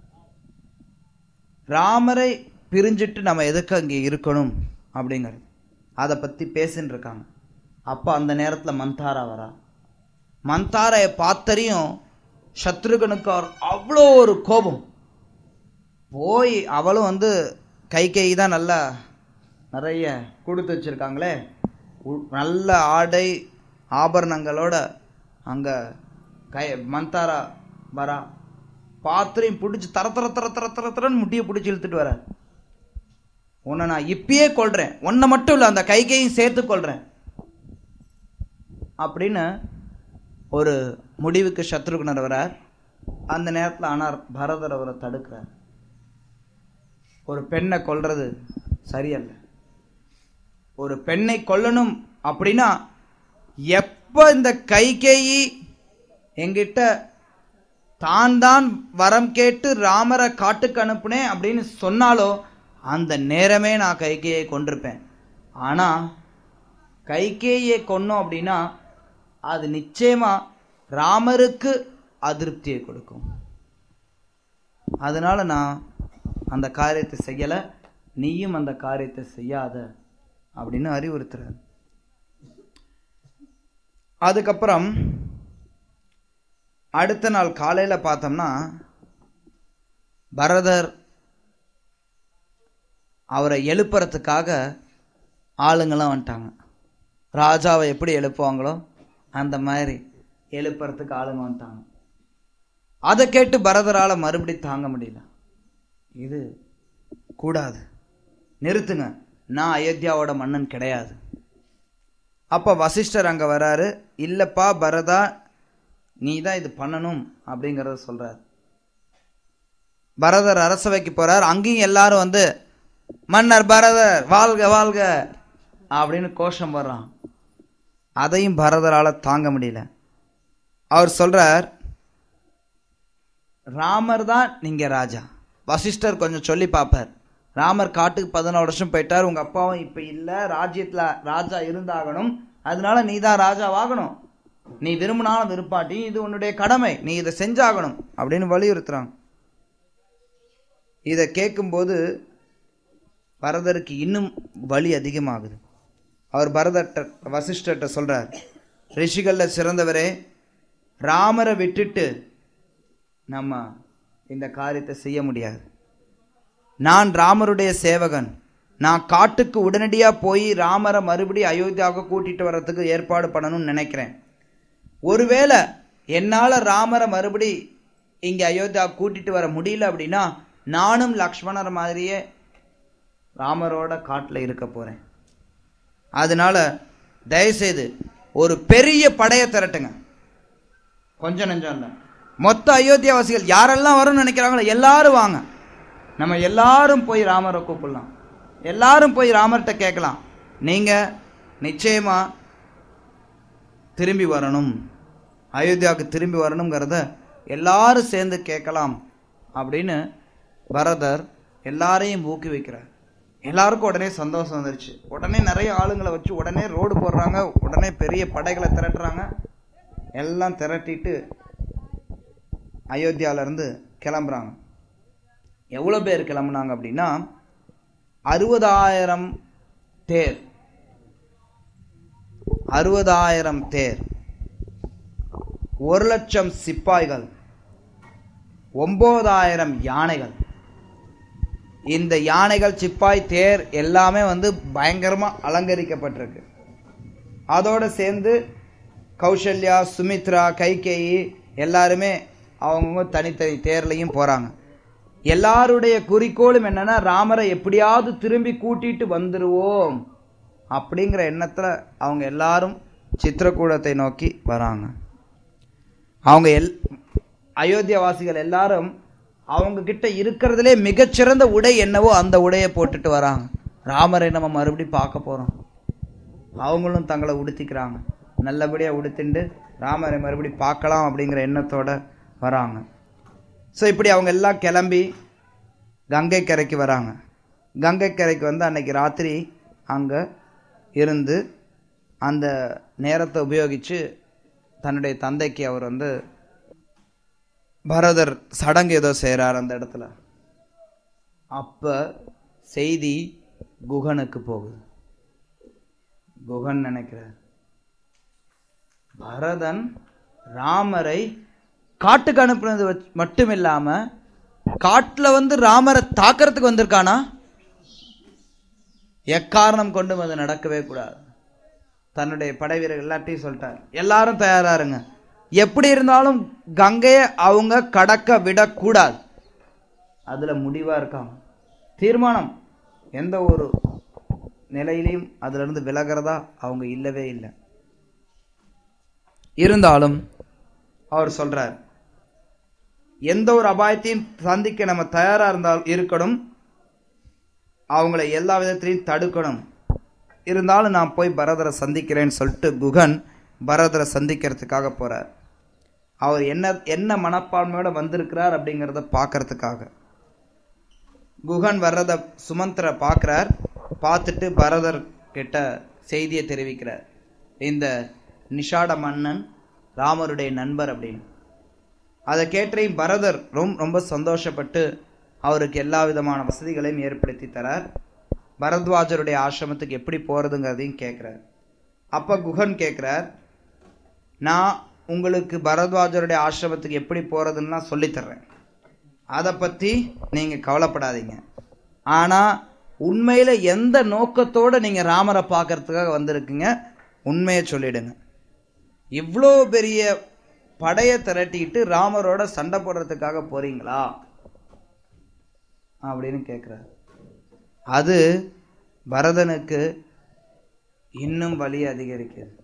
ராமரை பிரிஞ்சிட்டு நம்ம எதுக்கு அங்கே இருக்கணும் அப்படிங்கிறது அதை பத்தி பேசின்னு இருக்காங்க அப்ப அந்த நேரத்துல மந்தாரா வரா மந்தாரைய பார்த்தறியும் சத்ருகனுக்கு அவர் அவ்வளோ ஒரு கோபம் போய் அவளும் வந்து கை கை தான் நல்லா நிறைய கொடுத்து வச்சிருக்காங்களே உ- நல்ல ஆடை ஆபரணங்களோட அங்க கை மந்தாரா வரா பாத்திரையும் பிடிச்சி தர தர தர தர தர தரன்னு முட்டியை பிடிச்சி இழுத்துட்டு வர உன்னை நான் இப்பயே கொல்றேன் உன்னை மட்டும் இல்லை அந்த கைகையும் சேர்த்து கொல்றேன் அப்படின்னு ஒரு முடிவுக்கு சத்ருகுணர் வரார் அந்த நேரத்தில் ஆனால் பரதர் அவரை தடுக்கிறார் ஒரு பெண்ணை கொல்றது சரியல்ல ஒரு பெண்ணை கொல்லணும் அப்படின்னா எப்ப இந்த கைகேயி என்கிட்ட தான் தான் வரம் கேட்டு ராமரை காட்டுக்கு அனுப்புனேன் அப்படின்னு சொன்னாலோ அந்த நேரமே நான் கைகேயை கொண்டிருப்பேன் ஆனா கைகேயை கொன்னோம் அப்படின்னா அது நிச்சயமா ராமருக்கு அதிருப்தியை கொடுக்கும் அதனால நான் அந்த காரியத்தை செய்யல நீயும் அந்த காரியத்தை செய்யாத அப்படின்னு அறிவுறுத்துறார் அதுக்கப்புறம் அடுத்த நாள் காலையில பார்த்தோம்னா பரதர் அவரை எழுப்புறதுக்காக ஆளுங்கெல்லாம் வந்துட்டாங்க ராஜாவை எப்படி எழுப்புவாங்களோ அந்த மாதிரி எழுப்புறதுக்கு ஆளுங்க வந்துட்டாங்க அதை கேட்டு பரதரால மறுபடி தாங்க முடியல இது கூடாது நிறுத்துங்க நான் அயோத்தியாவோட மன்னன் கிடையாது அப்ப வசிஷ்டர் அங்க வராரு இல்லப்பா பரதா நீ தான் இது பண்ணணும் அப்படிங்கறத சொல்றாரு பரதர் அரசவைக்கு போறார் அங்கேயும் எல்லாரும் வந்து மன்னர் பரதர் வாழ்க வாழ்க அப்படின்னு கோஷம் போடுறான் அதையும் பரதரால தாங்க முடியல அவர் சொல்றார் ராமர் தான் நீங்க ராஜா வசிஷ்டர் கொஞ்சம் சொல்லி பார்ப்பார் ராமர் காட்டுக்கு பதினாலு வருஷம் போயிட்டார் உங்க அப்பாவும் இப்ப இல்ல ராஜ்யத்துல ராஜா இருந்தாகணும் அதனால நீ தான் ராஜாவாகணும் நீ விரும்பினாலும் விருப்பாட்டி இது உன்னுடைய கடமை நீ இதை செஞ்சாகணும் அப்படின்னு வலியுறுத்துறாங்க இதை கேட்கும்போது பரதருக்கு இன்னும் வலி அதிகமாகுது அவர் பரதட்ட வசிஷ்டர்கிட்ட சொல்றார் ரிஷிகள்ல சிறந்தவரே ராமரை விட்டுட்டு நம்ம இந்த காரியத்தை செய்ய முடியாது நான் ராமருடைய சேவகன் நான் காட்டுக்கு உடனடியா போய் ராமரை மறுபடியும் அயோத்தியாவுக்கு கூட்டிட்டு வர்றதுக்கு ஏற்பாடு பண்ணணும்னு நினைக்கிறேன் ஒருவேளை என்னால ராமரை மறுபடி இங்க அயோத்தியா கூட்டிட்டு வர முடியல அப்படின்னா நானும் லக்ஷ்மணர் மாதிரியே ராமரோட காட்டுல இருக்க போறேன் அதனால தயவுசெய்து ஒரு பெரிய படையை திரட்டுங்க கொஞ்சம் நெஞ்சம் இல்லை மொத்த அயோத்தியாவாசிகள் யாரெல்லாம் வரும்னு நினைக்கிறாங்களோ எல்லாரும் வாங்க நம்ம எல்லாரும் போய் ராமரை கூப்பிடலாம் எல்லாரும் போய் ராமர்கிட்ட கேட்கலாம் நீங்க நிச்சயமா திரும்பி வரணும் அயோத்தியாவுக்கு திரும்பி வரணுங்கிறத எல்லாரும் சேர்ந்து கேட்கலாம் அப்படின்னு பரதர் எல்லாரையும் ஊக்குவிக்கிறார் எல்லாருக்கும் உடனே சந்தோஷம் வந்துருச்சு உடனே நிறைய ஆளுங்களை வச்சு உடனே ரோடு போடுறாங்க உடனே பெரிய படைகளை திரட்டுறாங்க எல்லாம் திரட்டிட்டு அயோத்தியால இருந்து கிளம்புறாங்க எவ்வளோ பேர் கிளம்புனாங்க அப்படின்னா அறுபதாயிரம் தேர் அறுபதாயிரம் தேர் ஒரு லட்சம் சிப்பாய்கள் ஒன்பதாயிரம் யானைகள் இந்த யானைகள் சிப்பாய் தேர் எல்லாமே வந்து பயங்கரமா அலங்கரிக்கப்பட்டிருக்கு அதோட சேர்ந்து கௌசல்யா சுமித்ரா கைகேயி எல்லாருமே அவங்கவுங்க தனித்தனி தேர்லையும் போறாங்க எல்லாருடைய குறிக்கோளும் என்னன்னா ராமரை எப்படியாவது திரும்பி கூட்டிட்டு வந்துருவோம் அப்படிங்கிற எண்ணத்துல அவங்க எல்லாரும் சித்திரக்கூடத்தை நோக்கி வராங்க அவங்க எல் அயோத்தியாவாசிகள் எல்லாரும் அவங்க கிட்ட இருக்கிறதுலே மிகச்சிறந்த உடை என்னவோ அந்த உடையை போட்டுட்டு வராங்க ராமரை நம்ம மறுபடியும் பார்க்க போறோம் அவங்களும் தங்களை உடுத்திக்கிறாங்க நல்லபடியா உடுத்திண்டு ராமரை மறுபடியும் பார்க்கலாம் அப்படிங்கிற எண்ணத்தோட வராங்க ஸோ இப்படி அவங்க எல்லாம் கிளம்பி கங்கை கரைக்கு வராங்க கங்கை கரைக்கு வந்து அன்னைக்கு ராத்திரி அங்கே இருந்து அந்த நேரத்தை உபயோகித்து தன்னுடைய தந்தைக்கு அவர் வந்து பரதர் சடங்கு ஏதோ செய்கிறார் அந்த இடத்துல அப்ப செய்தி குகனுக்கு போகுது குகன் நினைக்கிறார் பரதன் ராமரை காட்டுக்கு அனுப்புனது வச்- மட்டும் இல்லாம காட்டுல வந்து ராமரை தாக்கறதுக்கு வந்திருக்கானா எக்காரணம் கொண்டும் அது நடக்கவே கூடாது தன்னுடைய படை வீரர்கள் எல்லாத்தையும் சொல்லிட்டார் எல்லாரும் தயாரா இருங்க எப்படி இருந்தாலும் கங்கையை அவங்க கடக்க விடக்கூடாது அதுல முடிவா இருக்காங்க தீர்மானம் எந்த ஒரு நிலையிலையும் அதுல இருந்து விலகிறதா அவங்க இல்லவே இல்லை இருந்தாலும் அவர் சொல்றார் எந்த ஒரு அபாயத்தையும் சந்திக்க நம்ம தயாரா இருந்தால் இருக்கணும் அவங்களை எல்லா விதத்திலையும் தடுக்கணும் இருந்தாலும் நான் போய் பரதரை சந்திக்கிறேன்னு சொல்லிட்டு குகன் பரதரை சந்திக்கிறதுக்காக போறார் அவர் என்ன என்ன மனப்பான்மையோட வந்திருக்கிறார் அப்படிங்கிறத பார்க்கறதுக்காக குகன் வர்றத சுமந்திர பார்க்கிறார் பார்த்துட்டு பரதர் கிட்ட செய்தியை தெரிவிக்கிறார் இந்த நிஷாட மன்னன் ராமருடைய நண்பர் அப்படின்னு அதை கேட்டையும் பரதர் ரொம்ப ரொம்ப சந்தோஷப்பட்டு அவருக்கு எல்லா விதமான வசதிகளையும் ஏற்படுத்தி தரார் பரத்வாஜருடைய ஆசிரமத்துக்கு எப்படி போறதுங்கிறதையும் கேட்கிறார் அப்ப குகன் கேட்கிறார் நான் உங்களுக்கு பரத்வாஜருடைய ஆசிரமத்துக்கு எப்படி போறதுன்னு நான் சொல்லித் தர்றேன் அதை பத்தி நீங்க கவலைப்படாதீங்க ஆனா உண்மையில எந்த நோக்கத்தோட நீங்க ராமரை பார்க்கறதுக்காக வந்திருக்கீங்க உண்மையை சொல்லிடுங்க இவ்வளோ பெரிய படையை திரட்டிட்டு ராமரோட சண்டை போடுறதுக்காக போறீங்களா அப்படின்னு கேட்குறாரு அது பரதனுக்கு இன்னும் வலி அதிகரிக்கிறது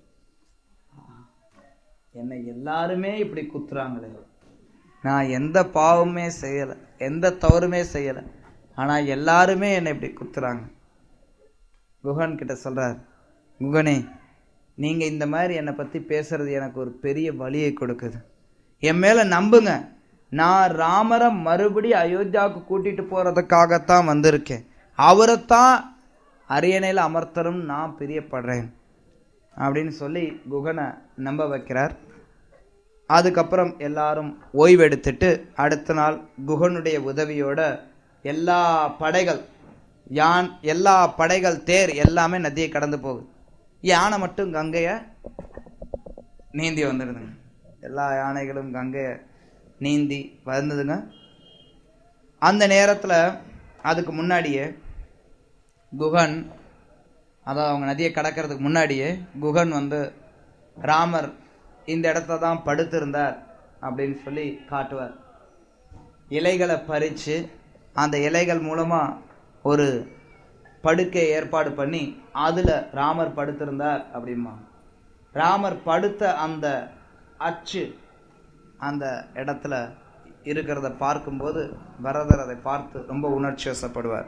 என்னை எல்லாருமே இப்படி குத்துறாங்களே நான் எந்த பாவமே செய்யலை எந்த தவறுமே செய்யலை ஆனால் எல்லாருமே என்னை இப்படி குத்துறாங்க குகன் கிட்ட சொல்றார் குகனே நீங்க இந்த மாதிரி என்னை பத்தி பேசுறது எனக்கு ஒரு பெரிய வலியை கொடுக்குது என் மேல நம்புங்க நான் ராமரை மறுபடி அயோத்தியாவுக்கு கூட்டிட்டு போறதுக்காகத்தான் வந்திருக்கேன் அவரைத்தான் அரியணையில் அமர்த்தரும் நான் பிரியப்படுறேன் அப்படின்னு சொல்லி குகனை நம்ப வைக்கிறார் அதுக்கப்புறம் எல்லாரும் ஓய்வெடுத்துட்டு அடுத்த நாள் குகனுடைய உதவியோட எல்லா படைகள் யான் எல்லா படைகள் தேர் எல்லாமே நதியை கடந்து போகுது யானை மட்டும் கங்கையை நீந்தி வந்துடுதுங்க எல்லா யானைகளும் கங்கையை நீந்தி வந்ததுங்க அந்த நேரத்தில் அதுக்கு முன்னாடியே குகன் அதாவது அவங்க நதியை கடக்கிறதுக்கு முன்னாடியே குகன் வந்து ராமர் இந்த இடத்துல தான் படுத்திருந்தார் அப்படின்னு சொல்லி காட்டுவார் இலைகளை பறித்து அந்த இலைகள் மூலமாக ஒரு படுக்கை ஏற்பாடு பண்ணி அதில் ராமர் படுத்திருந்தார் அப்படிமா ராமர் படுத்த அந்த அச்சு அந்த இடத்துல இருக்கிறத பார்க்கும்போது பரதர் அதை பார்த்து ரொம்ப உணர்ச்சி வசப்படுவார்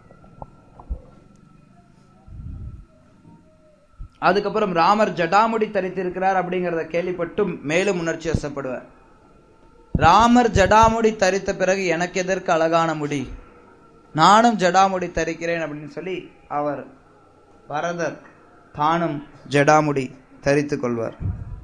அதுக்கப்புறம் ராமர் ஜடாமுடி தரித்திருக்கிறார் அப்படிங்கிறத கேள்விப்பட்டும் மேலும் உணர்ச்சி வசப்படுவார் ராமர் ஜடாமுடி தரித்த பிறகு எனக்கு எதற்கு அழகான முடி நானும் ஜடாமுடி தரிக்கிறேன் அப்படின்னு சொல்லி அவர் பரதர் தானும் ஜடாமுடி தரித்துக் கொள்வார்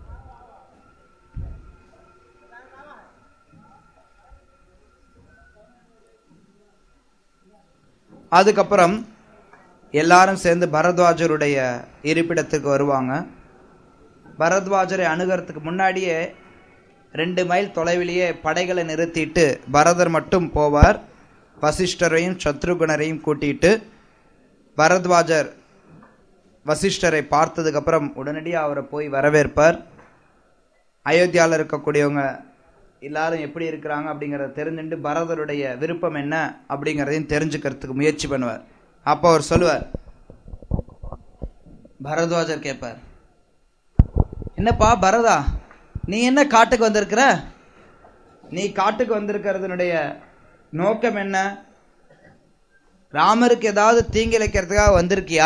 அதுக்கப்புறம் எல்லாரும் சேர்ந்து பரத்வாஜருடைய இருப்பிடத்துக்கு வருவாங்க பரத்வாஜரை அணுகிறதுக்கு முன்னாடியே ரெண்டு மைல் தொலைவிலேயே படைகளை நிறுத்திட்டு பரதர் மட்டும் போவார் வசிஷ்டரையும் சத்ருகுணரையும் கூட்டிட்டு பரத்வாஜர் வசிஷ்டரை பார்த்ததுக்கப்புறம் உடனடியாக அவரை போய் வரவேற்பார் அயோத்தியாவில் இருக்கக்கூடியவங்க எல்லாரும் எப்படி இருக்கிறாங்க அப்படிங்கிறத தெரிஞ்சுட்டு பரதருடைய விருப்பம் என்ன அப்படிங்கிறதையும் தெரிஞ்சுக்கிறதுக்கு முயற்சி பண்ணுவார் அப்போ அவர் சொல்லுவார் பரத்வாஜர் கேட்பார் என்னப்பா பரதா நீ என்ன காட்டுக்கு வந்திருக்கிற நீ காட்டுக்கு வந்திருக்கிறதுனுடைய நோக்கம் என்ன ராமருக்கு ஏதாவது தீங்கிழைக்கிறதுக்காக வந்திருக்கியா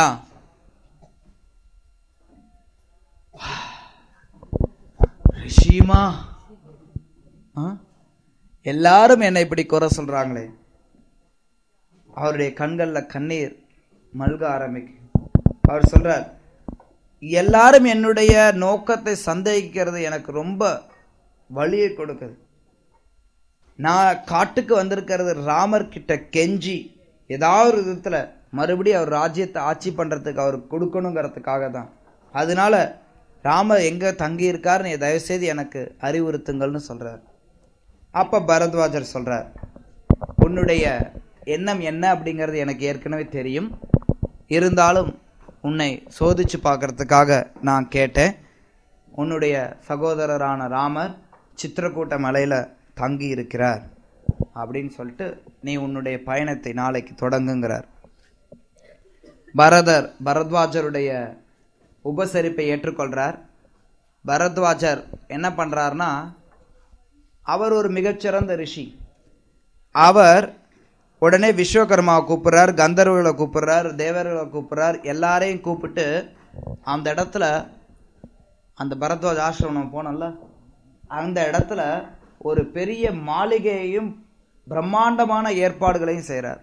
ரிஷிமா ஆ? எல்லாரும் என்னை இப்படி குறை சொல்றாங்களே அவருடைய கண்கள்ல கண்ணீர் மல்க ஆரம்பிக்கும் அவர் சொல்றார் எல்லாரும் என்னுடைய நோக்கத்தை சந்தேகிக்கிறது எனக்கு ரொம்ப வலியை கொடுக்குது நான் காட்டுக்கு வந்திருக்கிறது ராமர் கிட்ட கெஞ்சி ஏதாவது ஒரு விதத்துல மறுபடியும் அவர் ராஜ்யத்தை ஆட்சி பண்றதுக்கு அவர் கொடுக்கணுங்கிறதுக்காக தான் அதனால ராமர் எங்க தங்கி இருக்காருன்னு தயவுசெய்து எனக்கு அறிவுறுத்துங்கள்னு சொல்றார் அப்ப பரத்வாஜர் சொல்றார் உன்னுடைய எண்ணம் என்ன அப்படிங்கிறது எனக்கு ஏற்கனவே தெரியும் இருந்தாலும் உன்னை சோதிச்சு பார்க்கறதுக்காக நான் கேட்டேன் உன்னுடைய சகோதரரான ராமர் சித்திரக்கூட்ட மலையில தங்கி இருக்கிறார் அப்படின்னு சொல்லிட்டு நீ உன்னுடைய பயணத்தை நாளைக்கு தொடங்குங்கிறார் பரதர் பரத்வாஜருடைய உபசரிப்பை ஏற்றுக்கொள்றார் பரத்வாஜர் என்ன பண்றாருன்னா அவர் ஒரு மிகச்சிறந்த ரிஷி அவர் உடனே விஸ்வகர்மாவை கூப்பிடுறார் கந்தர்வர்களை கூப்பிடுறார் தேவர்களை கூப்பிடுறார் எல்லாரையும் கூப்பிட்டு அந்த இடத்துல அந்த பரத்வாஜ் ஆசிரமம் நம்ம போனோம்ல அந்த இடத்துல ஒரு பெரிய மாளிகையையும் பிரம்மாண்டமான ஏற்பாடுகளையும் செய்கிறார்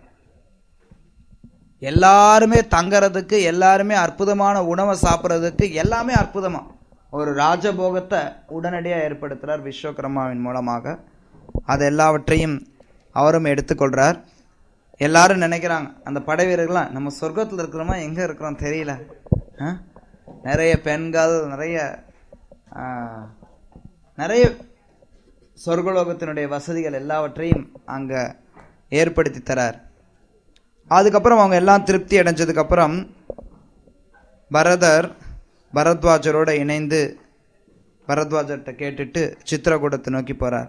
எல்லாருமே தங்கறதுக்கு எல்லாருமே அற்புதமான உணவை சாப்பிட்றதுக்கு எல்லாமே அற்புதமா ஒரு ராஜபோகத்தை உடனடியாக ஏற்படுத்துறார் விஸ்வகர்மாவின் மூலமாக அது எல்லாவற்றையும் அவரும் எடுத்துக்கொள்றார் எல்லாரும் நினைக்கிறாங்க அந்த படை வீரர்கள்லாம் நம்ம சொர்க்கத்தில் இருக்கிறோமா எங்க இருக்கிறோம் தெரியல ஆ? நிறைய பெண்கள் நிறைய ஆ, நிறைய சொர்க்கலோகத்தினுடைய வசதிகள் எல்லாவற்றையும் அங்க ஏற்படுத்தி தரார் அதுக்கப்புறம் அவங்க எல்லாம் திருப்தி அடைஞ்சதுக்கப்புறம் பரதர் பரத்வாஜரோட இணைந்து பரத்வாஜர்கிட்ட கேட்டுட்டு சித்திரகூடத்தை நோக்கி போறார்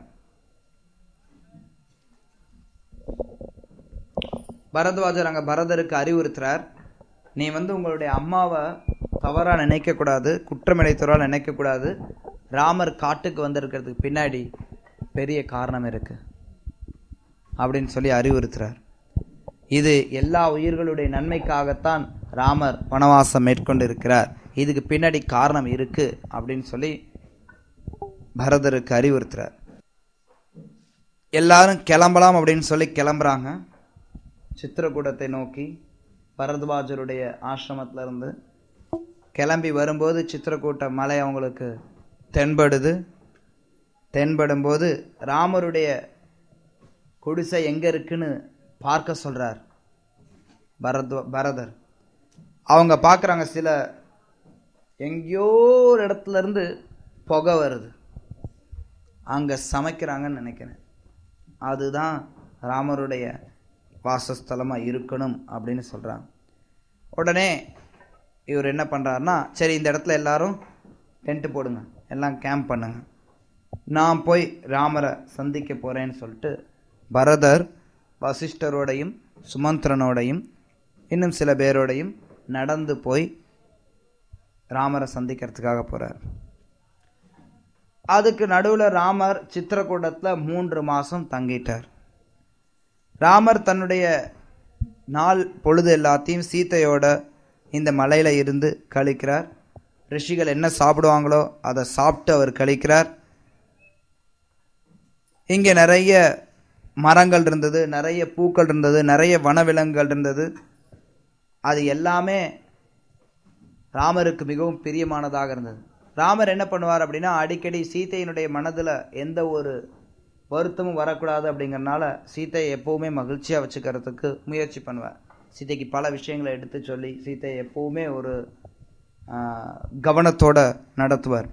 பரத்வாஜர் அங்க பரதருக்கு அறிவுறுத்துறார் நீ வந்து உங்களுடைய அம்மாவை தவறா நினைக்க கூடாது குற்றமிழைத்தவரால் நினைக்க கூடாது ராமர் காட்டுக்கு வந்திருக்கிறதுக்கு பின்னாடி பெரிய காரணம் இருக்கு அப்படின்னு சொல்லி அறிவுறுத்துறார் இது எல்லா உயிர்களுடைய நன்மைக்காகத்தான் ராமர் வனவாசம் மேற்கொண்டு இருக்கிறார் இதுக்கு பின்னாடி காரணம் இருக்கு அப்படின்னு சொல்லி பரதருக்கு அறிவுறுத்துறார் எல்லாரும் கிளம்பலாம் அப்படின்னு சொல்லி கிளம்புறாங்க சித்திரகூடத்தை நோக்கி பரத்வாஜருடைய ஆசிரமத்துல இருந்து கிளம்பி வரும்போது சித்திரக்கூட்ட மலை அவங்களுக்கு தென்படுது தென்படும்போது ராமருடைய குடிசை எங்க இருக்குன்னு பார்க்க சொல்றார் பரத்வ பரதர் அவங்க பார்க்குறாங்க சில எங்கேயோ ஒரு இடத்துல இருந்து புகை வருது அங்க சமைக்கிறாங்கன்னு நினைக்கிறேன் அதுதான் ராமருடைய வாசஸ்தலமா இருக்கணும் அப்படின்னு சொல்றாங்க உடனே இவர் என்ன பண்றாருன்னா சரி இந்த இடத்துல எல்லாரும் டென்ட் போடுங்க எல்லாம் கேம்ப் பண்ணுங்க நான் போய் ராமரை சந்திக்க போறேன்னு சொல்லிட்டு பரதர் வசிஷ்டரோடையும் சுமந்திரனோடையும் இன்னும் சில பேரோடையும் நடந்து போய் ராமரை சந்திக்கிறதுக்காக போறார் அதுக்கு நடுவுல ராமர் சித்திரக்கூடத்துல மூன்று மாசம் தங்கிட்டார் ராமர் தன்னுடைய நாள் பொழுது எல்லாத்தையும் சீதையோட இந்த மலையில இருந்து கழிக்கிறார் ரிஷிகள் என்ன சாப்பிடுவாங்களோ அதை சாப்பிட்டு அவர் கழிக்கிறார் இங்கே நிறைய மரங்கள் இருந்தது நிறைய பூக்கள் இருந்தது நிறைய வனவிலங்குகள் இருந்தது அது எல்லாமே ராமருக்கு மிகவும் பிரியமானதாக இருந்தது ராமர் என்ன பண்ணுவார் அப்படின்னா அடிக்கடி சீதையினுடைய மனதில் எந்த ஒரு வருத்தமும் வரக்கூடாது அப்படிங்கறனால சீதையை எப்பவுமே மகிழ்ச்சியாக வச்சுக்கிறதுக்கு முயற்சி பண்ணுவார் சீதைக்கு பல விஷயங்களை எடுத்து சொல்லி சீதையை எப்பவுமே ஒரு ஆஹ், கவனத்தோட நடத்துவார்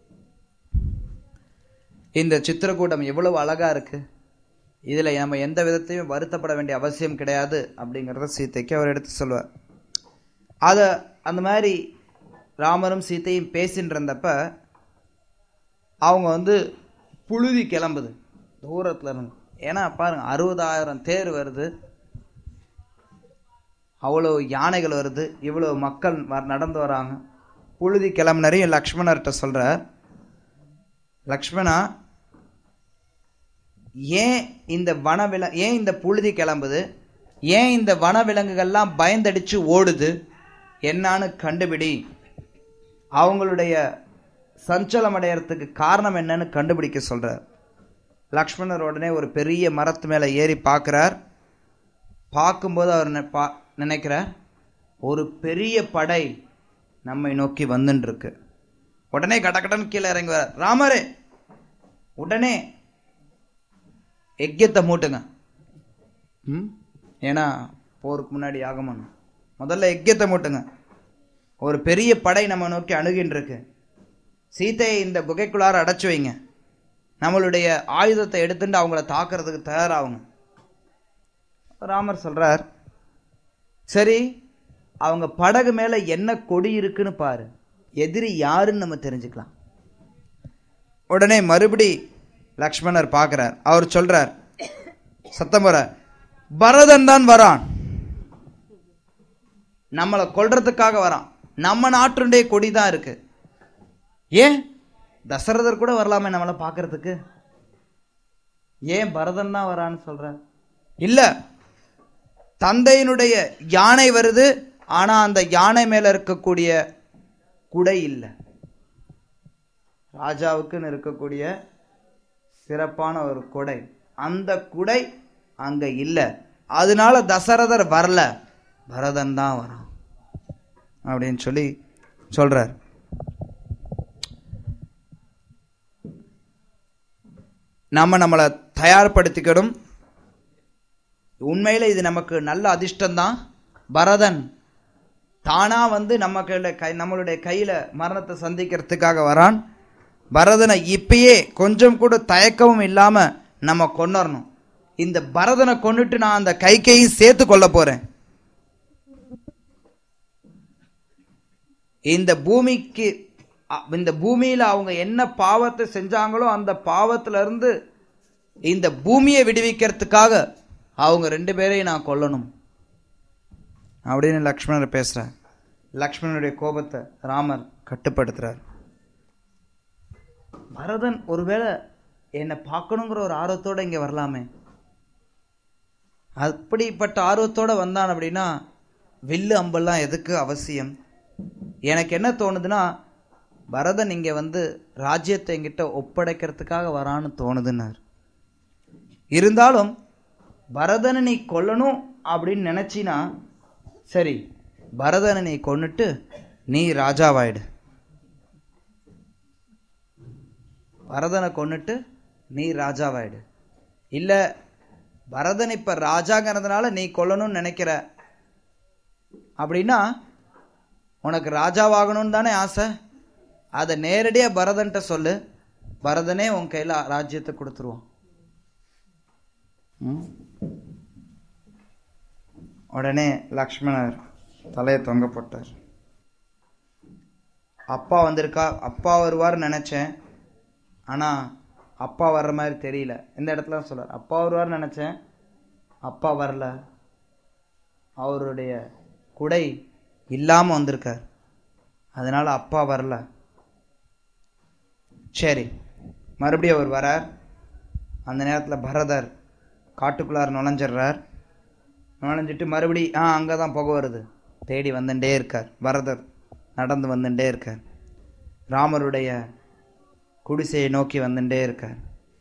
இந்த சித்திரக்கூடம் எவ்வளவு அழகா இருக்கு இதுல நம்ம எந்த விதத்தையும் வருத்தப்பட வேண்டிய அவசியம் கிடையாது அப்படிங்கறத சீதைக்கு அவர் எடுத்து சொல்லுவார் அத அந்த மாதிரி ராமரும் சீதையும் பேசின்னு இருந்தப்ப அவங்க வந்து புழுதி கிளம்புது தூரத்துல இருந்து ஏன்னா பாருங்க அறுபதாயிரம் தேர் வருது அவ்வளோ யானைகள் வருது இவ்வளோ மக்கள் வ- நடந்து வராங்க புழுதி கிளம்புனரையும் லக்ஷ்மணர்கிட்ட சொல்றார் லக்ஷ்மணா ஏன் இந்த வனவில ஏன் இந்த புழுதி கிளம்புது ஏன் இந்த வனவிலங்குகள்லாம் பயந்தடிச்சு ஓடுது என்னான்னு கண்டுபிடி அவங்களுடைய சஞ்சலம் அடையறதுக்கு காரணம் என்னன்னு கண்டுபிடிக்க சொல்றார் லக்ஷ்மணர் உடனே ஒரு பெரிய மரத்து மேல ஏறி பார்க்கிறார் பார்க்கும்போது அவர் நெ- பா- நினைக்கிறார் ஒரு பெரிய படை நம்மை நோக்கி வந்துன்னு இருக்கு உடனே கடகடன் கீழே இறங்கி வர ராமரே உடனே எக்கியத்தை மூட்டுங்க ம்? ஏன்னா போருக்கு முன்னாடி ஆகமணும் முதல்ல எக்கியத்தை மூட்டுங்க ஒரு பெரிய படை நம்ம நோக்கி அணுகின்னு இருக்கு சீதையை இந்த குகைக்குள்ளார அடைச்சு வைங்க நம்மளுடைய ஆயுதத்தை எடுத்துட்டு அவங்கள தாக்குறதுக்கு தயாராகுங்க ராமர் சொல்றார் சரி அவங்க படகு மேல என்ன கொடி இருக்குன்னு பாரு எதிரி யாருன்னு நம்ம தெரிஞ்சுக்கலாம் உடனே மறுபடி லக்ஷ்மணர் பார்க்கிறார் அவர் சொல்றார் சத்தம் வர பரதன் தான் வரான் நம்மளை கொல்றதுக்காக வரான் நம்ம நாட்டுடைய கொடி தான் இருக்கு ஏன் தசரதர் கூட வரலாமே நம்மளை பார்க்கறதுக்கு ஏன் பரதன் தான் வரான்னு சொல்ற இல்ல தந்தையினுடைய யானை வருது ஆனா அந்த யானை மேல இருக்கக்கூடிய குடை இல்லை ராஜாவுக்குன்னு இருக்கக்கூடிய சிறப்பான ஒரு குடை அந்த குடை அங்க இல்ல அதனால தசரதர் வரல பரதன் தான் வரான் அப்படின்னு சொல்லி சொல்றார் நம்ம நம்மளை தயார்படுத்திக்கணும் உண்மையில இது நமக்கு நல்ல அதிர்ஷ்டம்தான் பரதன் தானா வந்து நம்ம கையில கை நம்மளுடைய கையில மரணத்தை சந்திக்கிறதுக்காக வரான் பரதனை இப்பயே கொஞ்சம் கூட தயக்கமும் இல்லாம நம்ம கொண்டுறணும் இந்த பரதனை கொண்டுட்டு நான் அந்த கைக்கையும் சேர்த்து கொள்ள போறேன் இந்த பூமிக்கு அ- இந்த பூமியில அவங்க என்ன பாவத்தை செஞ்சாங்களோ அந்த பாவத்துல இருந்து இந்த பூமியை விடுவிக்கிறதுக்காக அவங்க ரெண்டு பேரையும் நான் கொல்லணும் அப்படின்னு லக்ஷ்மணர் பேசுறார் லக்ஷ்மணனுடைய கோபத்தை ராமர் கட்டுப்படுத்துறார் பரதன் ஒருவேளை என்னை பார்க்கணுங்கிற ஒரு ஆர்வத்தோட இங்க வரலாமே அப்படிப்பட்ட ஆர்வத்தோட வந்தான் அப்படின்னா வில்லு அம்பெல்லாம் எதுக்கு அவசியம் எனக்கு என்ன தோணுதுன்னா பரதன் இங்க வந்து ராஜ்யத்தை என்கிட்ட ஒப்படைக்கிறதுக்காக வரான்னு தோணுதுன்னார் இருந்தாலும் பரதனை நீ கொல்லணும் அப்படின்னு நினைச்சினா சரி பரதனை நீ கொன்னுட்டு நீ ராஜாவாயிடு பரதனை கொன்னுட்டு நீ ராஜாவாயிடு இல்ல பரதன் இப்ப ராஜாங்கிறதுனால நீ கொல்லணும்னு நினைக்கிற அப்படின்னா உனக்கு ராஜாவாகணும்னு தானே ஆசை அதை நேரடியா பரதன்ட்ட சொல்லு பரதனே உன் கையில ராஜ்யத்தை கொடுத்துருவான் ம்? உடனே லக்ஷ்மணர் தலையை தொங்க போட்டார் அப்பா வந்திருக்கா அப்பா வருவார்னு நினைச்சேன் ஆனா அப்பா வர்ற மாதிரி தெரியல இந்த இடத்துல தான் சொல்றார் அப்பா வருவார்னு நினைச்சேன் அப்பா வரல அவருடைய குடை இல்லாம வந்திருக்கார் அதனால அப்பா வரல சரி மறுபடியும் அவர் வரார் அந்த நேரத்தில் பரதர் காட்டுக்குள்ளார நுழைஞ்சிடுறார் நுழைஞ்சிட்டு மறுபடி ஆ அங்கே தான் புகை வருது தேடி வந்துட்டே இருக்கார் பரதர் நடந்து வந்துட்டே இருக்கார் ராமருடைய குடிசையை நோக்கி வந்துட்டே இருக்கார்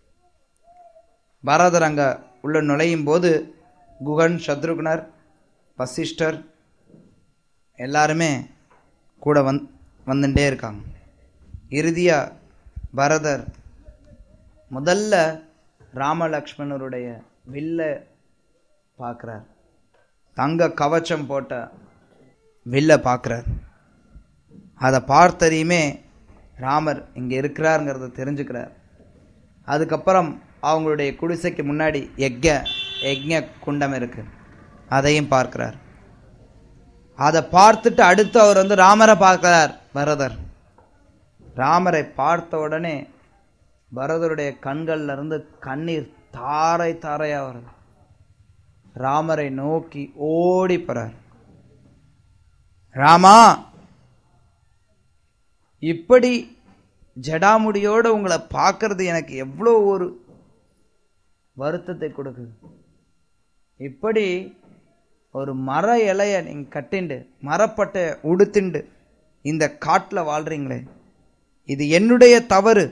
பரதர் அங்கே உள்ள நுழையும் போது குகன் சத்ருகுணர் வசிஷ்டர் எல்லாருமே கூட வந் வந்துட்டே இருக்காங்க இறுதியா பரதர் முதல்ல ராமலக்ஷ்மணருடைய வில்ல பார்க்குறார் தங்க கவச்சம் போட்ட வில்ல பார்க்குறார் அதை பார்த்ததையுமே ராமர் இங்கே இருக்கிறாருங்கிறத தெரிஞ்சுக்கிறார் அதுக்கப்புறம் அவங்களுடைய குடிசைக்கு முன்னாடி யக்ஞ யக்ஞ குண்டம் இருக்கு அதையும் பார்க்கிறார் அதை பார்த்துட்டு அடுத்து அவர் வந்து ராமரை பார்க்கிறார் பரதர் ராமரை பார்த்த உடனே பரதருடைய கண்கள்ல இருந்து கண்ணீர் தாரை தாரையா வருது ராமரை நோக்கி ஓடி போறார் ராமா இப்படி ஜடாமுடியோட உங்களை பார்க்கறது எனக்கு எவ்வளோ ஒரு வருத்தத்தை கொடுக்குது இப்படி ஒரு மர இலைய நீங்க கட்டிண்டு மரப்பட்டை உடுத்திண்டு இந்த காட்டுல வாழ்றீங்களே இது என்னுடைய தவறு